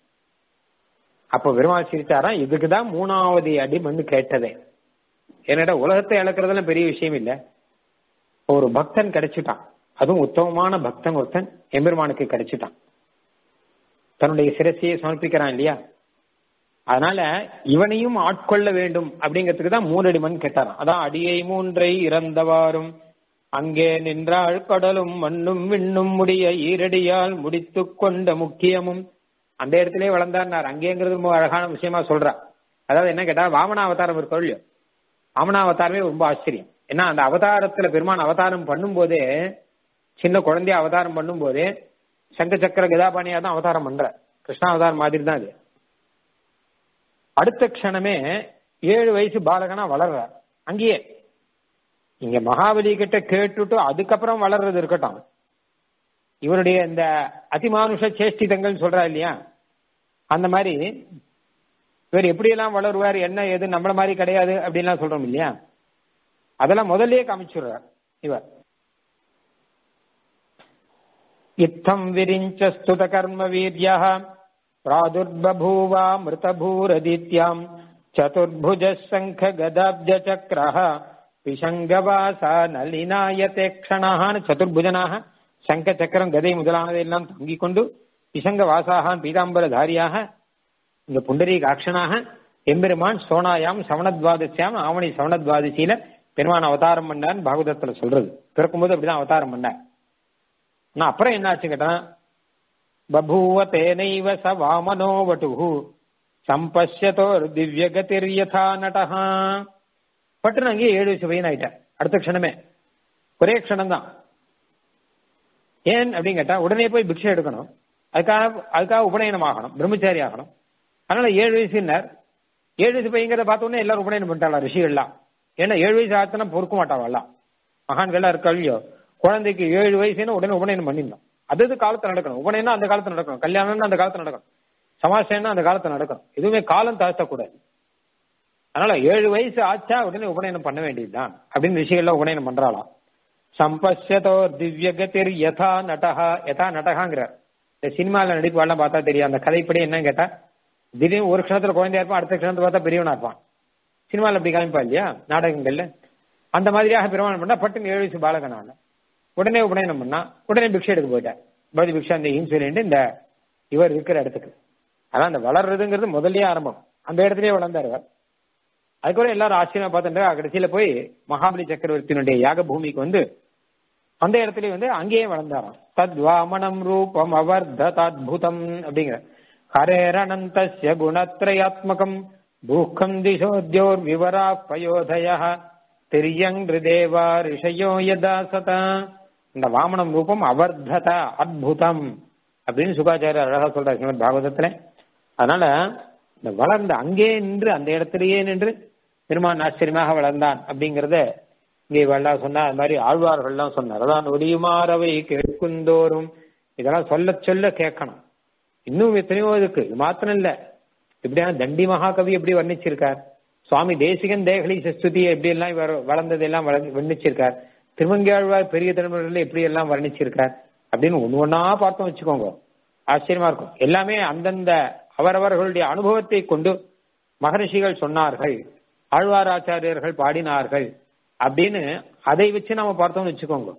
அப்ப பெருமாள் சிரிச்சாராம் இதுக்குதான் மூணாவது அடி மண்ணு கேட்டதே என்னடா உலகத்தை இழக்கிறதுலாம் பெரிய விஷயம் இல்ல ஒரு பக்தன் கிடைச்சிட்டான் அதுவும் உத்தமமான பக்தன் ஒருத்தன் எம்பெருமானுக்கு கிடைச்சிட்டான் தன்னுடைய சிரசையை சமர்ப்பிக்கிறான் இல்லையா அதனால இவனையும் ஆட்கொள்ள வேண்டும் அப்படிங்கிறதுக்கு தான் மூணடி மண் கேட்டாராம் அதான் அடியை மூன்றை இறந்தவாறும் அங்கே நின்றாள் கடலும் மண்ணும் விண்ணும் முடிய ஈரடியால் முடித்து கொண்ட முக்கியமும் அந்த இடத்திலே வளர்ந்தார் அங்கேங்கிறது ரொம்ப அழகான விஷயமா சொல்றா அதாவது என்ன கேட்டா வாமன அவதாரம் இருக்கோ இல்லையோ வாமன அவதாரமே ரொம்ப ஆச்சரியம் ஏன்னா அந்த அவதாரத்துல பெருமான் அவதாரம் பண்ணும் போதே சின்ன குழந்தைய அவதாரம் பண்ணும் போதே சங்க சக்கர கதாபாணியா தான் அவதாரம் பண்ற கிருஷ்ணா அவதாரம் மாதிரி தான் அது அடுத்த க்ஷணமே ஏழு வயசு பாலகனா வளர்றார் அங்கேயே இங்க மகாபலி கிட்ட கேட்டுட்டு அதுக்கப்புறம் வளர்றது இருக்கட்டும் இவருடைய இந்த அதிமானுஷ சேஷ்டிதங்கள் சொல்றா இல்லையா அந்த மாதிரி இவர் எப்படியெல்லாம் வளருவார் என்ன ஏது நம்மள மாதிரி கிடையாது அப்படின்லாம் சொல்றோம் இல்லையா அதெல்லாம் முதல்லயே காமிச்சுடுறார் இவர் இத்தம் விரிஞ்ச ஸ்துத கர்ம வீரியா பிராதுர்பூவா மிருதபூரதித்யாம் சதுர்புஜ சங்க கதாப்ஜ சக்கரஹ பிஷங்கவாசா நளினாயத்தே க்ஷணான்னு சதுர்புஜனாக சங்க சக்கரம் கதை முதலானதை எல்லாம் தங்கிக் கொண்டு பிசங்க வாசாக பீதாம்பரதாரியாக இந்த புண்டரீக அக்ஷனாக எம்பெருமான் சோனாயாம் சவணத்வாதசியாம் ஆவணி சவணத்வாதசியில பெருமான் அவதாரம் பண்ணார்னு பாகவதத்துல சொல்றது பிறக்கும்போது அப்படிதான் அவதாரம் பண்ணார் நான் அப்புறம் என்னாச்சு கேட்டா பபூவ தேனைவ ச வாமனோ வட்டுஹு சம்பஷ்யதோர் திவ்ய கதிர் யதா நடஹா பட்டு அங்கேயே ஏழு வயசு பையன் ஆயிட்டேன் அடுத்த க்ஷணமே ஒரே க்ஷணம் தான் ஏன் அப்படின்னு கேட்டா உடனே போய் பிக்ஷை எடுக்கணும் அதுக்காக அதுக்காக உபநயனம் ஆகணும் பிரம்மச்சாரி ஆகணும் அதனால ஏழு வயசுன்னார் ஏழு வயசு பையங்கிறத பார்த்த உடனே எல்லாரும் உபநயனம் பண்ணிட்டாளா ரிஷிகள்லாம் ஏன்னா ஏழு வயசு ஆச்சுன்னா பொறுக்க மாட்டாவெல்லாம் மகான்கள்லாம் இருக்கா இல்லையோ குழந்தைக்கு ஏழு வயசுன்னு உடனே உபநயனம் பண்ணிடணும் அது அது காலத்துல நடக்கணும் உபநயனம் அந்த காலத்துல நடக்கணும் கல்யாணம்னு அந்த காலத்துல நடக்கணும் சமாசேனா அந்த காலத்துல நடக்கணும் எதுவுமே காலம் தாழ்த்தக்கூடாது அதனால ஏழு வயசு ஆச்சா உடனே உபநயனம் பண்ண வேண்டியதுதான் அப்படின்னு ரிஷிகள்லாம் உபநயனம் பண்றாளாம் சம்பஸ்யதோ திவ்யகதிர் யதா நடஹா யதா நடகாங்கிறார் இந்த சினிமால நடிப்பாலாம் பார்த்தா தெரியும் அந்த கதைப்படி என்னன்னு கேட்டா திடீர்னு ஒரு க்ஷணத்துல குழந்தையா இருப்பான் அடுத்த க்ஷணத்துல பார்த்தா பெரியவனா இருப்பான் சினிமால அப்படி காமிப்பா இல்லையா நாடகங்கள்ல அந்த மாதிரியாக பிரமாணம் பண்ணா பட்டுன்னு ஏழு வயசு பாலகனான உடனே உபநயனம் பண்ணா உடனே பிக்ஷை எடுக்க போயிட்டார் பௌதி பிக்ஷா அந்த சொல்லிட்டு இந்த இவர் இருக்கிற இடத்துக்கு அதான் அந்த வளர்றதுங்கிறது முதல்லயே ஆரம்பம் அந்த இடத்துலயே வளர்ந்தார் அவர் அதுக்கப்புறம் எல்லாரும் ஆச்சரியமா பார்த்துட்டு கடைசியில போய் மகாபலி சக்கரவர்த்தியினுடைய யாக பூமிக்கு வந்து அந்த இடத்துலயே வந்து அங்கேயே வளர்ந்தாராம் தத்வாமனம் ரூபம் அவர்தத்புதம் அப்படிங்கிற ஹரேரணந்தஸ்ய குணத்ரயாத்மகம் பூக்கம் திசோத்யோர் விவரா பயோதய திரியங்கிருதேவா ரிஷயோ யதா சதா இந்த வாமனம் ரூபம் அவர்தத அத்புதம் அப்படின்னு சுகாச்சாரியர் அழகா சொல்றாரு ஸ்ரீமத் பாகவதத்துல அதனால இந்த வளர்ந்த அங்கே நின்று அந்த இடத்திலேயே நின்று பெருமான் ஆச்சரியமாக வளர்ந்தான் அப்படிங்கறத இங்கே வல்லா சொன்னா அது மாதிரி ஆழ்வார்கள்லாம் சொன்னார் அதான் ஒடியுமாறவை கேட்குந்தோறும் இதெல்லாம் சொல்ல சொல்ல கேட்கணும் இன்னும் எத்தனையோ இருக்கு இது மாத்திரம் இல்ல இப்படியான தண்டி மகாகவி எப்படி வர்ணிச்சிருக்கார் சுவாமி தேசிகன் தேகலி சஸ்துதி எப்படி எல்லாம் இவர் வளர்ந்ததெல்லாம் வர்ணிச்சிருக்கார் திருமங்கியாழ்வார் பெரிய தலைமுறையில எப்படி எல்லாம் வர்ணிச்சிருக்கார் அப்படின்னு ஒன்னு ஒன்னா பார்த்தோம் வச்சுக்கோங்க ஆச்சரியமா இருக்கும் எல்லாமே அந்தந்த அவரவர்களுடைய அனுபவத்தை கொண்டு மகரிஷிகள் சொன்னார்கள் ஆழ்வாராச்சாரியர்கள் பாடினார்கள் அப்படின்னு அதை வச்சு நம்ம பார்த்தோம்னு வச்சுக்கோங்க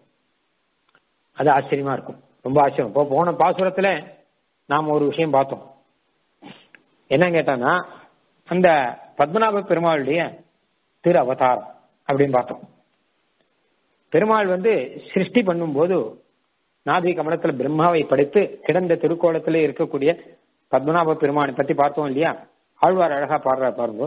அது ஆச்சரியமா இருக்கும் ரொம்ப ஆச்சரியம் இப்போ போன பாசுரத்துல நாம ஒரு விஷயம் பார்த்தோம் என்ன கேட்டானா அந்த பத்மநாப பெருமாளுடைய திரு அவதாரம் அப்படின்னு பார்த்தோம் பெருமாள் வந்து சிருஷ்டி பண்ணும்போது நாதி கமலத்துல பிரம்மாவை படைத்து கிடந்த திருக்கோலத்துல இருக்கக்கூடிய பத்மநாப பெருமானை பத்தி பார்த்தோம் இல்லையா ஆழ்வார் அழகா பாடுற பாருங்க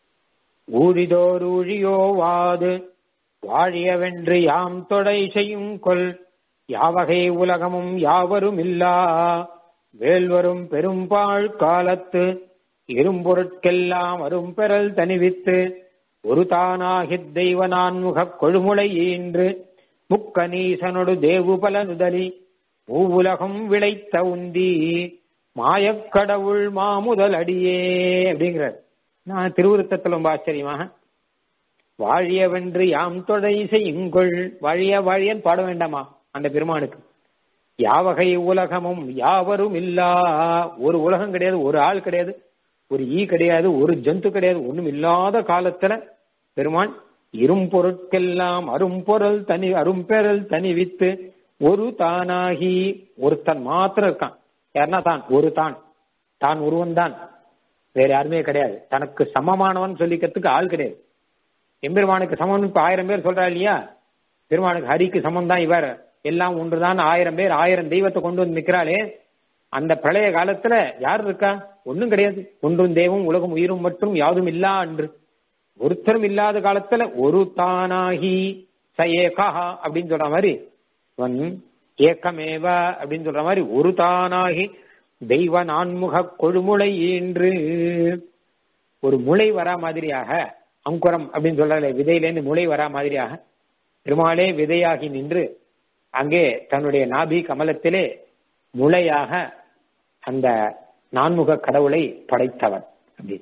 ஊழிதோர் ஊழியோ வாது வாழியவென்று யாம் தொடை செய்யும் கொல் யாவகை உலகமும் யாவரும் இல்லா வேல்வரும் பெரும்பாழ் காலத்து இரும்பொருட்கெல்லாம் அரும் பெறல் தனிவித்து ஒரு தானாகித் தெய்வ நான்முகக் கொழுமுளை ஈன்று முக்கநீசனொடு தேவுபல நுதலி மூவுலகம் விளைத்த உந்தி மாயக்கடவுள் மாமுதல் அடியே அப்படிங்கிறார் நான் திருவுருத்தத்தில் ரொம்ப ஆச்சரியமாக வாழியவென்று யாம் தொடை செய்யுங்கொள் வாழிய வாழியன் பாட வேண்டாமா அந்த பெருமானுக்கு யாவகை உலகமும் யாவரும் இல்லா ஒரு உலகம் கிடையாது ஒரு ஆள் கிடையாது ஒரு ஈ கிடையாது ஒரு ஜந்து கிடையாது ஒண்ணும் இல்லாத காலத்துல பெருமான் இரும்பொருட்கெல்லாம் அரும்பொருள் தனி அரும்பெறல் தனி வித்து ஒரு தானாகி ஒருத்தன் மாத்திரம் இருக்கான் யாருன்னா தான் ஒரு தான் தான் ஒருவன் தான் வேற யாருமே கிடையாது தனக்கு சமமானவன் சொல்லிக்கிறதுக்கு ஆள் கிடையாது எம்பெருமானுக்கு சமம் இப்ப ஆயிரம் பேர் சொல்றா இல்லையா பெருமானுக்கு ஹரிக்கு சமம் தான் இவர் எல்லாம் ஒன்றுதான் ஆயிரம் பேர் ஆயிரம் தெய்வத்தை கொண்டு வந்து நிக்கிறாளே அந்த பிரளய காலத்துல யார் இருக்கா ஒன்னும் கிடையாது ஒன்றும் தெய்வம் உலகம் உயிரும் மற்றும் யாரும் இல்லா என்று ஒருத்தரும் இல்லாத காலத்துல ஒரு தானாகி ச ஏகா அப்படின்னு சொல்ற மாதிரி இவன் ஏக்கமேவ அப்படின்னு சொல்ற மாதிரி ஒரு தானாகி தெய்வ நான்முக கொழுமுளை ஈன்று ஒரு முளை வரா மாதிரியாக அங்குரம் அப்படின்னு சொல்றல விதையிலேருந்து முளை வரா மாதிரியாக பெருமாளே விதையாகி நின்று அங்கே தன்னுடைய நாபி கமலத்திலே முளையாக அந்த நான்முக கடவுளை படைத்தவன் அப்படி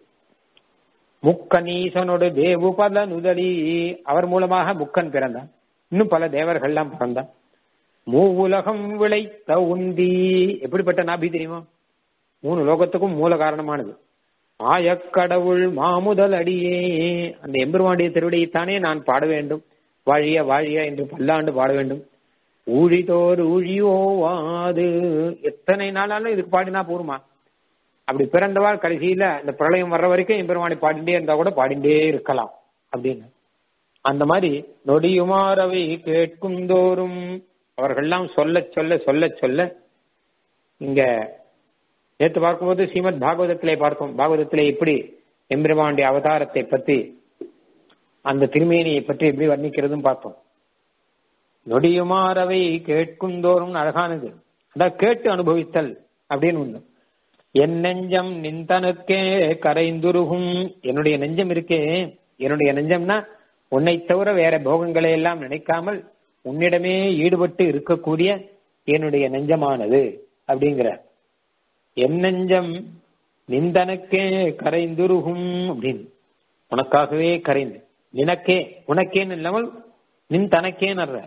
முக்கனீசனோடு தேவு பல நுதலி அவர் மூலமாக முக்கன் பிறந்தான் இன்னும் பல தேவர்கள்லாம் பிறந்தான் மூ உலகம் விளைத்த உந்தி எப்படிப்பட்ட நாபி தெரியுமா மூணு லோகத்துக்கும் மூல காரணமானது ஆயக்கடவுள் மாமுதல் அடியே அந்த எம்பெருமானுடைய திருவடியைத்தானே நான் பாட வேண்டும் வாழிய வாழிய என்று பல்லாண்டு பாட வேண்டும் ஊழிதோர் ஊழியோ வாது எத்தனை நாளாலும் இதுக்கு பாடினா போருமா அப்படி பிறந்தவாள் கடைசியில இந்த பிரளயம் வர்ற வரைக்கும் எம்பெருமானை பாடிண்டே இருந்தா கூட பாடிண்டே இருக்கலாம் அப்படின்னு அந்த மாதிரி நொடியுமாறவை கேட்கும் தோறும் அவர்கள்லாம் சொல்ல சொல்ல சொல்ல சொல்ல இங்க நேற்று பார்க்கும்போது ஸ்ரீமத் பாகவதத்திலே பார்த்தோம் பாகவதத்திலே எப்படி எம்பெருமானுடைய அவதாரத்தை பற்றி அந்த திருமேனியை பற்றி எப்படி வர்ணிக்கிறதும் பார்த்தோம் நொடியுமாறவை கேட்குந்தோறும் அழகானது அதான் கேட்டு அனுபவித்தல் அப்படின்னு ஒண்ணு என் நெஞ்சம் நிந்தனுக்கே கரைந்துருகும் என்னுடைய நெஞ்சம் இருக்கே என்னுடைய நெஞ்சம்னா உன்னை தவிர வேற போகங்களை எல்லாம் நினைக்காமல் உன்னிடமே ஈடுபட்டு இருக்கக்கூடிய என்னுடைய நெஞ்சமானது அப்படிங்கிற என் நெஞ்சம் நிந்தனுக்கே கரைந்துருகும் அப்படின்னு உனக்காகவே கரைந்து நினக்கே உனக்கேன்னு இல்லாமல் நின் தனக்கேன்னு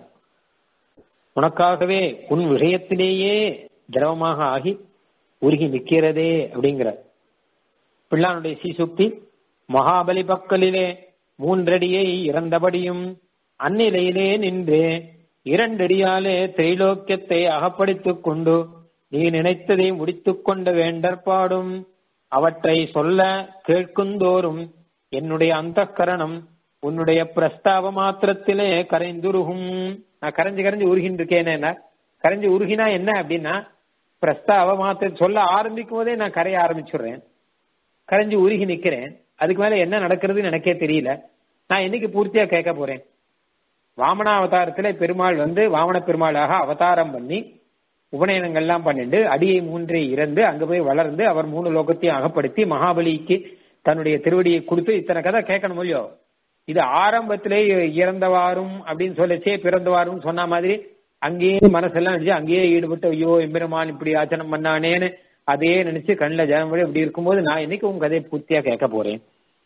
உனக்காகவே உன் விஷயத்திலேயே திரவமாக ஆகி உருகி நிற்கிறதே அப்படிங்கிற பிள்ளானுடைய சீசுக்தி மகாபலி பக்கலிலே மூன்றடியை இறந்தபடியும் அந்நிலையிலே நின்று இரண்டடியாலே திரைலோக்கியத்தை அகப்படுத்திக் கொண்டு நீ நினைத்ததை முடித்துக் கொண்ட வேண்டற்பாடும் அவற்றை சொல்ல கேட்குந்தோறும் என்னுடைய அந்த கரணம் உன்னுடைய பிரஸ்தாப மாத்திரத்திலே கரைந்துருகும் நான் கரைஞ்சு கரைஞ்சு உருகின்னு இருக்கேனே கரைஞ்சு உருகினா என்ன அப்படின்னா பிரஸ்தாப மாத்திர சொல்ல ஆரம்பிக்கும் போதே நான் கரைய ஆரம்பிச்சுடுறேன் கரைஞ்சு உருகி நிக்கிறேன் அதுக்கு மேல என்ன நடக்கிறதுன்னு எனக்கே தெரியல நான் என்னைக்கு பூர்த்தியா கேட்க போறேன் வாமன அவதாரத்துல பெருமாள் வந்து வாமன பெருமாளாக அவதாரம் பண்ணி உபநயனங்கள்லாம் பண்ணிட்டு அடியை மூன்றை இறந்து அங்க போய் வளர்ந்து அவர் மூணு லோகத்தையும் அகப்படுத்தி மகாபலிக்கு தன்னுடைய திருவடியை கொடுத்து இத்தனை கதை கேட்கணும் இல்லையோ இது ஆரம்பத்திலே இறந்தவாறும் அப்படின்னு சொல்லச்சே பிறந்தவாறும் சொன்ன மாதிரி அங்கேயே மனசெல்லாம் நினைச்சு அங்கேயே ஈடுபட்டு ஐயோ எம்பெருமான் இப்படி ஆச்சனம் பண்ணானேன்னு அதையே நினைச்சு கண்ணில் ஜனம் இப்படி இருக்கும்போது நான் என்னைக்கு உங்க கதையை பூர்த்தியா கேட்க போறேன்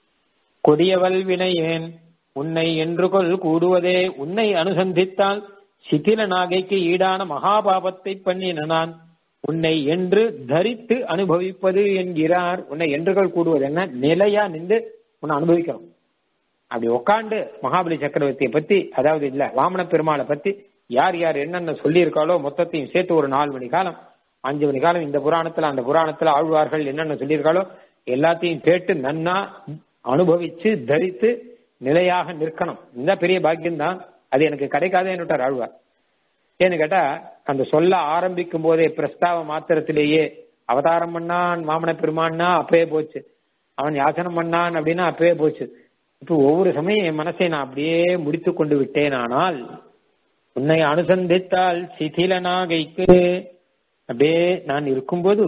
கொடியவல் வினையேன் உன்னை என்று கொள் கூடுவதே உன்னை அனுசந்தித்தால் சிதில நாகைக்கு ஈடான மகாபாபத்தை பண்ணின நான் உன்னை என்று தரித்து அனுபவிப்பது என்கிறார் உன்னை என்றுகள் கூடுவது என்ன நிலையா நின்று உன்னை அனுபவிக்கணும் அப்படி உட்காந்து மகாபலி சக்கரவர்த்தியை பத்தி அதாவது இல்ல வாமன பெருமாளை பத்தி யார் யார் என்னென்ன சொல்லியிருக்காளோ மொத்தத்தையும் சேர்த்து ஒரு நாலு மணி காலம் அஞ்சு மணி காலம் இந்த புராணத்துல அந்த புராணத்துல ஆழ்வார்கள் என்னென்ன சொல்லியிருக்காளோ எல்லாத்தையும் கேட்டு நன்னா அனுபவிச்சு தரித்து நிலையாக நிற்கணும் இந்த பெரிய பாக்கியம் தான் அது எனக்கு கிடைக்காதே என்னட்டார் ஆழ்வார் ஏன்னு கேட்டா அந்த சொல்ல ஆரம்பிக்கும் போதே பிரஸ்தாவ மாத்திரத்திலேயே அவதாரம் பண்ணான் வாமன பெருமான்னா அப்பவே போச்சு அவன் யாசனம் பண்ணான் அப்படின்னா அப்பவே போச்சு இப்ப ஒவ்வொரு சமயம் என் மனசை நான் அப்படியே முடித்து கொண்டு விட்டேன் ஆனால் உன்னை அனுசந்தித்தால் சிதிலனாகைக்கு அப்படியே நான் இருக்கும்போது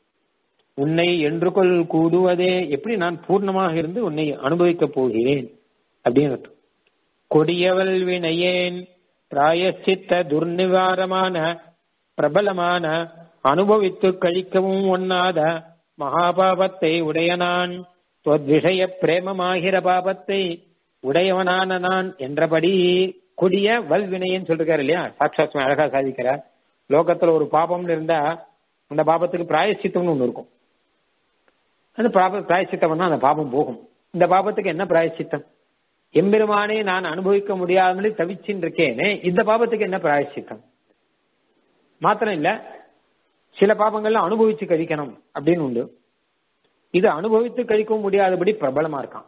உன்னை என்று கொள் கூடுவதே எப்படி நான் பூர்ணமாக இருந்து உன்னை அனுபவிக்கப் போகிறேன் அப்படின்னு கொடியவள் வினையேன் பிராயச்சித்த துர்நிவாரமான பிரபலமான அனுபவித்து கழிக்கவும் ஒண்ணாத மகாபாபத்தை உடையனான் விஷய பிரேமமாகிற பாபத்தை உடையவனான நான் என்றபடி கொடிய வல்வினைன்னு சொல்லிருக்காரு இல்லையா சாட்சாத் அழகா சாதிக்கிறார் லோகத்துல ஒரு பாபம்னு இருந்தா அந்த பாபத்துக்கு பிராயச்சித்தம்னு ஒண்ணு இருக்கும் அந்த பாப பிராயச்சித்தம் பண்ணா அந்த பாபம் போகும் இந்த பாபத்துக்கு என்ன பிராயச்சித்தம் எம்பெருமானே நான் அனுபவிக்க முடியாமலே தவிச்சின்னு இருக்கேனே இந்த பாபத்துக்கு என்ன பிராயச்சித்தம் மாத்திரம் இல்ல சில பாபங்கள்லாம் அனுபவிச்சு கழிக்கணும் அப்படின்னு உண்டு இது அனுபவித்து கழிக்கவும் முடியாதபடி பிரபலமா இருக்கான்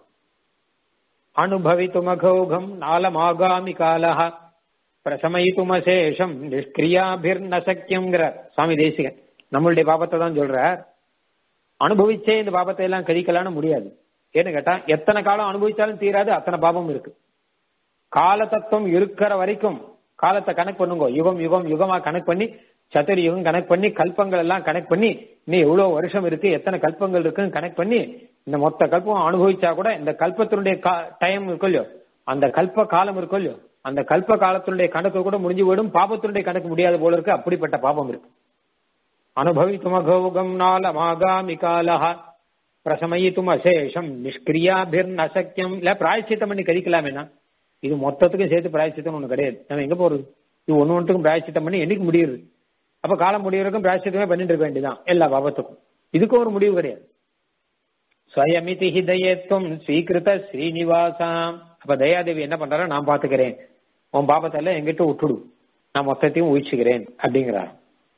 அனுபவித்துமகௌகம் நாலமாகாமி காலஹ பிரசமயித்துமசேஷம் நிஷ்கிரியாபிர்ன சக்கியம்ங்கிற சுவாமி தேசிகன் நம்மளுடைய பாபத்தை தான் சொல்றார் அனுபவிச்சே இந்த பாபத்தை எல்லாம் கழிக்கலான்னு முடியாது ஏன்னு கேட்டா எத்தனை காலம் அனுபவிச்சாலும் தீராது அத்தனை பாபம் இருக்கு கால தத்துவம் இருக்கிற வரைக்கும் காலத்தை கணக்கு பண்ணுங்க யுகம் யுகம் யுகமா கணக்கு பண்ணி சதுர யுகம் கணக்கு பண்ணி கல்பங்கள் எல்லாம் கணக்கு பண்ணி இன்னும் எவ்வளவு வருஷம் இருக்கு எத்தனை கல்பங்கள் இருக்குன்னு கணக்கு பண்ணி இந்த மொத்த கல்பம் அனுபவிச்சா கூட இந்த கல்பத்தினுடைய டைம் இருக்கும் இல்லையோ அந்த கல்ப காலம் இருக்கும் இல்லையோ அந்த கல்ப காலத்தினுடைய கணக்கு கூட முடிஞ்சு போயிடும் பாபத்தினுடைய கணக்கு முடியாத போல இருக்கு அப்படிப்பட்ட பாபம் இருக்கு அனுபவித்துமகோகம் நாலமாகாமி காலஹா பிரசமயித்தும் அசேஷம் நிஷ்கிரியாபிர் அசக்கியம் இல்ல பிராயச்சித்தம் பண்ணி கழிக்கலாமேனா இது மொத்தத்துக்கும் சேர்த்து பிராயச்சித்தம் ஒண்ணு கிடையாது நம்ம எங்க போறது இது ஒண்ணு ஒன்றுக்கும் பிராயச்சித்தம் பண்ணி என்னைக்கு முடியுது அப்ப காலம் முடியறதுக்கும் பிராயச்சித்தமே பண்ணிட்டு இருக்க வேண்டியதான் எல்லா பாபத்துக்கும் இதுக்கும் ஒரு முடிவு கிடையாது ஸ்வயமிதி ஹிதயத்துவம் ஸ்வீகிருத ஸ்ரீனிவாசாம் அப்ப தயாதேவி என்ன பண்றாரோ நான் பாத்துக்கிறேன் உன் பாபத்தை எல்லாம் எங்கிட்ட விட்டுடு நான் மொத்தத்தையும் ஊழிச்சுக்கிறேன் அப்படிங்கிறார்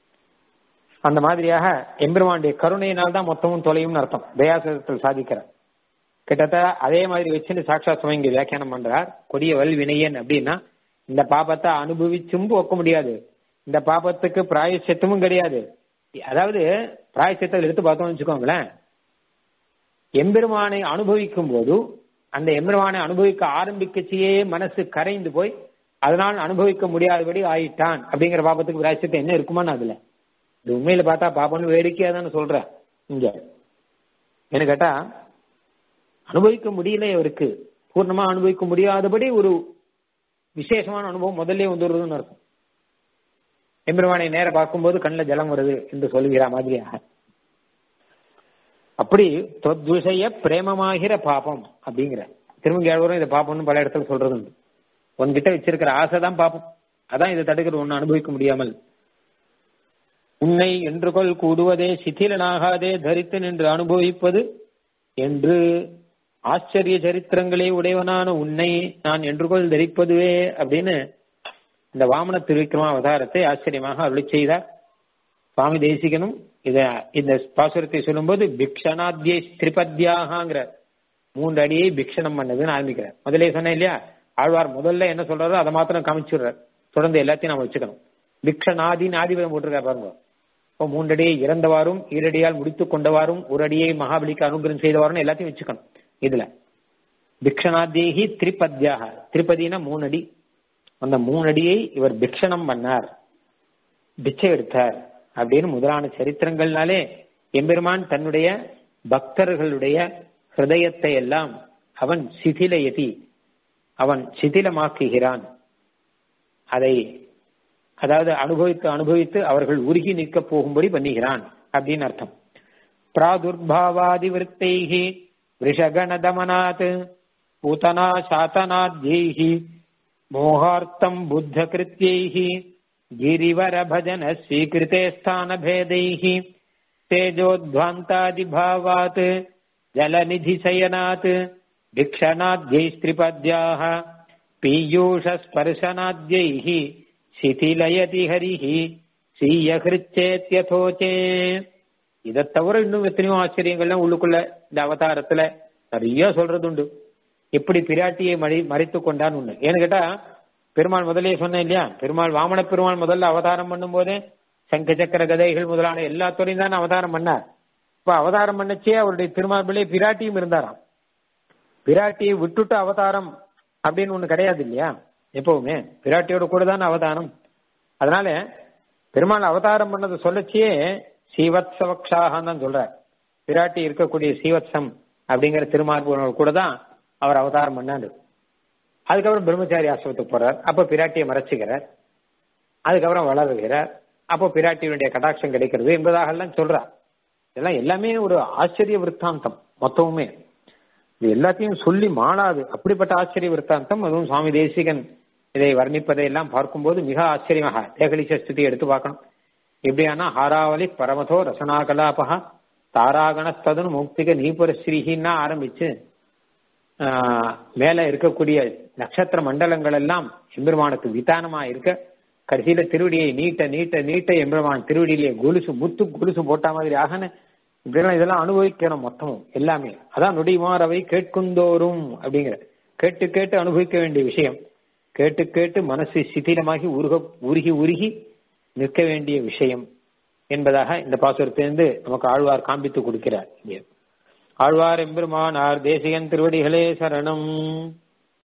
அந்த மாதிரியாக எம்பெருமானுடைய கருணையினால் தான் மொத்தமும் தொலையும்னு அர்த்தம் தயாசத்தில் சாதிக்கிறார் கிட்டத்தட்ட அதே மாதிரி வச்சுட்டு சாட்சாத் சுவாமி இங்க வியாக்கியானம் பண்றார் கொடிய வல் வினையன் அப்படின்னா இந்த பாபத்தை அனுபவிச்சும் போக்க முடியாது இந்த பாபத்துக்கு பிராயசித்தமும் கிடையாது அதாவது பிராயசித்தம் எடுத்து பார்த்தோம்னு வச்சுக்கோங்களேன் எம்பெருமானை அனுபவிக்கும் போது அந்த எம்பெருமானை அனுபவிக்க ஆரம்பிக்கச்சியே மனசு கரைந்து போய் அதனால் அனுபவிக்க முடியாதபடி ஆயிட்டான் அப்படிங்கிற பாபத்துக்கு விராசியத்தை என்ன இருக்குமான்னு அதுல இது உண்மையில பார்த்தா பாப்பன்னு வேடிக்கையா தானே சொல்ற இங்க என்ன கேட்டா அனுபவிக்க முடியல இவருக்கு பூர்ணமா அனுபவிக்க முடியாதபடி ஒரு விசேஷமான அனுபவம் முதல்ல வந்துடுறதுன்னு இருக்கும் எம்பெருமானை நேர பார்க்கும்போது கண்ணில் ஜலம் வருது என்று சொல்லுகிற மாதிரியாக அப்படி தொத்விஷய பிரேமமாகிற பாப்பம் அப்படிங்கிற திரும்ப ஏழ்வரும் இதை பாப்பம்னு பல இடத்துல சொல்றது உண்டு உன்கிட்ட வச்சிருக்கிற ஆசை தான் பாப்போம் அதான் இதை தடுக்கிற ஒன்னு அனுபவிக்க முடியாமல் உன்னை என்று கொள் கூடுவதே சிथिலனாகாதே தரித்து நின்று அனுபவிப்பது என்று ஆச்சரிய சரித்திரங்களே உடையவனான உன்னை நான் என்று கொள் தரிப்பதுவே அப்படின்னு இந்த வாமன திருவிக்ரம அவதாரத்தை ஆச்சரியமாக அருளி செய்தார் சுவாமி தேசிகனும் இத இந்த பாசுரத்தை சொல்லும்போது பிக்ஷனாத்தியை திரிபத்யாகங்கிற மூன்று அடியை பிக்ஷணம் பண்ணதுன்னு ஆரம்பிக்கிறார் முதலே சொன்னேன் இல்லையா ஆழ்வார் முதல்ல என்ன சொல்றாரோ அதை மாத்திரம் காமிச்சுடுறார் தொடர்ந்து எல்லாத்தையும் நம்ம வச்சுக்கணும் பிக்ஷனாதின்னு ஆதிபதம் போட்டிருக்காரு பாருங்க இப்போ மூன்றடியை இறந்தவாறும் ஈரடியால் முடித்துக் கொண்டவாறும் ஒரு அடியை மகாபலிக்கு அனுகிரகம் செய்தவாறும் எல்லாத்தையும் வச்சுக்கணும் இதுல பிக்ஷனாத்தேகி திரிபத்யாக திருப்பதினா மூணு அடி அந்த மூணு அடியை இவர் பிக்ஷணம் பண்ணார் பிச்சை எடுத்தார் அப்படின்னு முதலான சரித்திரங்கள்னாலே எம்பெருமான் தன்னுடைய பக்தர்களுடைய ஹிருதயத்தை எல்லாம் அவன் சிதிலயதி அவன் சிதிலமாக்குகிறான் அதை அதாவது அனுபவித்து அனுபவித்து அவர்கள் உருகி நிற்க போகும்படி பண்ணுகிறான் அப்படின்னு அர்த்தம் பிராதுர்பாவாதி விற்த்தைகி விஷகணதமனாத் பூதனா சாத்தனாத்யைஹி மோகார்த்தம் புத்த கிருத்தியைஹி गिरिवर भजन स्वीकृते स्थानभेदैः तेजोध्वान्तादिभावात् जलनिधिशयनात् भिक्षणाद्यैस्त्रिपद्याः पीयूषस्पर्शनाद्यैः शिथिलयति हरिः சீயகிருச்சேத்யதோச்சே இதை தவிர இன்னும் எத்தனையோ ஆச்சரியங்கள்லாம் உள்ளுக்குள்ள இந்த அவதாரத்துல நிறைய சொல்றது உண்டு எப்படி பிராட்டியை மறி மறைத்து கொண்டான்னு ஒண்ணு ஏன்னு கேட்டா பெருமாள் முதலே சொன்னேன் இல்லையா பெருமாள் வாமன பெருமாள் முதல்ல அவதாரம் பண்ணும் போதே சங்க சக்கர கதைகள் முதலான எல்லா துறையும் தான் அவதாரம் பண்ணார் இப்ப அவதாரம் பண்ணச்சே அவருடைய திருமார்பிலே பிராட்டியும் இருந்தாராம் பிராட்டியை விட்டுட்டு அவதாரம் அப்படின்னு ஒண்ணு கிடையாது இல்லையா எப்பவுமே பிராட்டியோட கூட தான் அவதாரம் அதனால பெருமாள் அவதாரம் பண்ணதை சொல்லச்சே சீவத்சவக்ஷாகன்னு தான் சொல்றார் பிராட்டி இருக்கக்கூடிய சீவத்சம் அப்படிங்கிற திருமார்பு கூட தான் அவர் அவதாரம் பண்ணாரு அதுக்கப்புறம் பிரம்மச்சாரி ஆசிரமத்துக்கு போறார் அப்ப பிராட்டியை மறைச்சுக்கிறார் அதுக்கப்புறம் வளருகிறார் அப்போ பிராட்டியினுடைய கடாட்சம் கிடைக்கிறது என்பதாக எல்லாம் சொல்றார் இதெல்லாம் எல்லாமே ஒரு ஆச்சரிய விற்த்தாந்தம் மொத்தமுமே இது எல்லாத்தையும் சொல்லி மாளாது அப்படிப்பட்ட ஆச்சரிய விற்த்தாந்தம் அதுவும் சுவாமி தேசிகன் இதை வர்ணிப்பதை எல்லாம் பார்க்கும்போது மிக ஆச்சரியமாக ஏகலிச ஸ்திதி எடுத்து பார்க்கணும் எப்படியானா ஹாராவலி பரமதோ ரசனாகலாபகா தாராகணஸ்ததுன்னு முக்திக நீபுரஸ்ரீஹின்னா ஆரம்பிச்சு மேல இருக்கக்கூடிய நட்சத்திர மண்டலங்கள் எல்லாம் எம்பெருமானுக்கு விதானமா இருக்க கடைசியில திருவடியை நீட்ட நீட்ட நீட்ட எம்பெருமான் திருவடியிலே கொலுசு முத்து கொலுசு போட்ட மாதிரி ஆகன இப்படிலாம் இதெல்லாம் அனுபவிக்கணும் மொத்தமும் எல்லாமே அதான் நொடிமாறவை கேட்குந்தோறும் அப்படிங்கிற கேட்டு கேட்டு அனுபவிக்க வேண்டிய விஷயம் கேட்டு கேட்டு மனசு சிதிலமாகி உருக உருகி உருகி நிற்க வேண்டிய விஷயம் என்பதாக இந்த பாசுரத்திலிருந்து நமக்கு ஆழ்வார் காண்பித்து கொடுக்கிறார் இங்கே ஆழ்வார் எம்பெருமானார் தேசிகன் திருவடிகளே சரணம்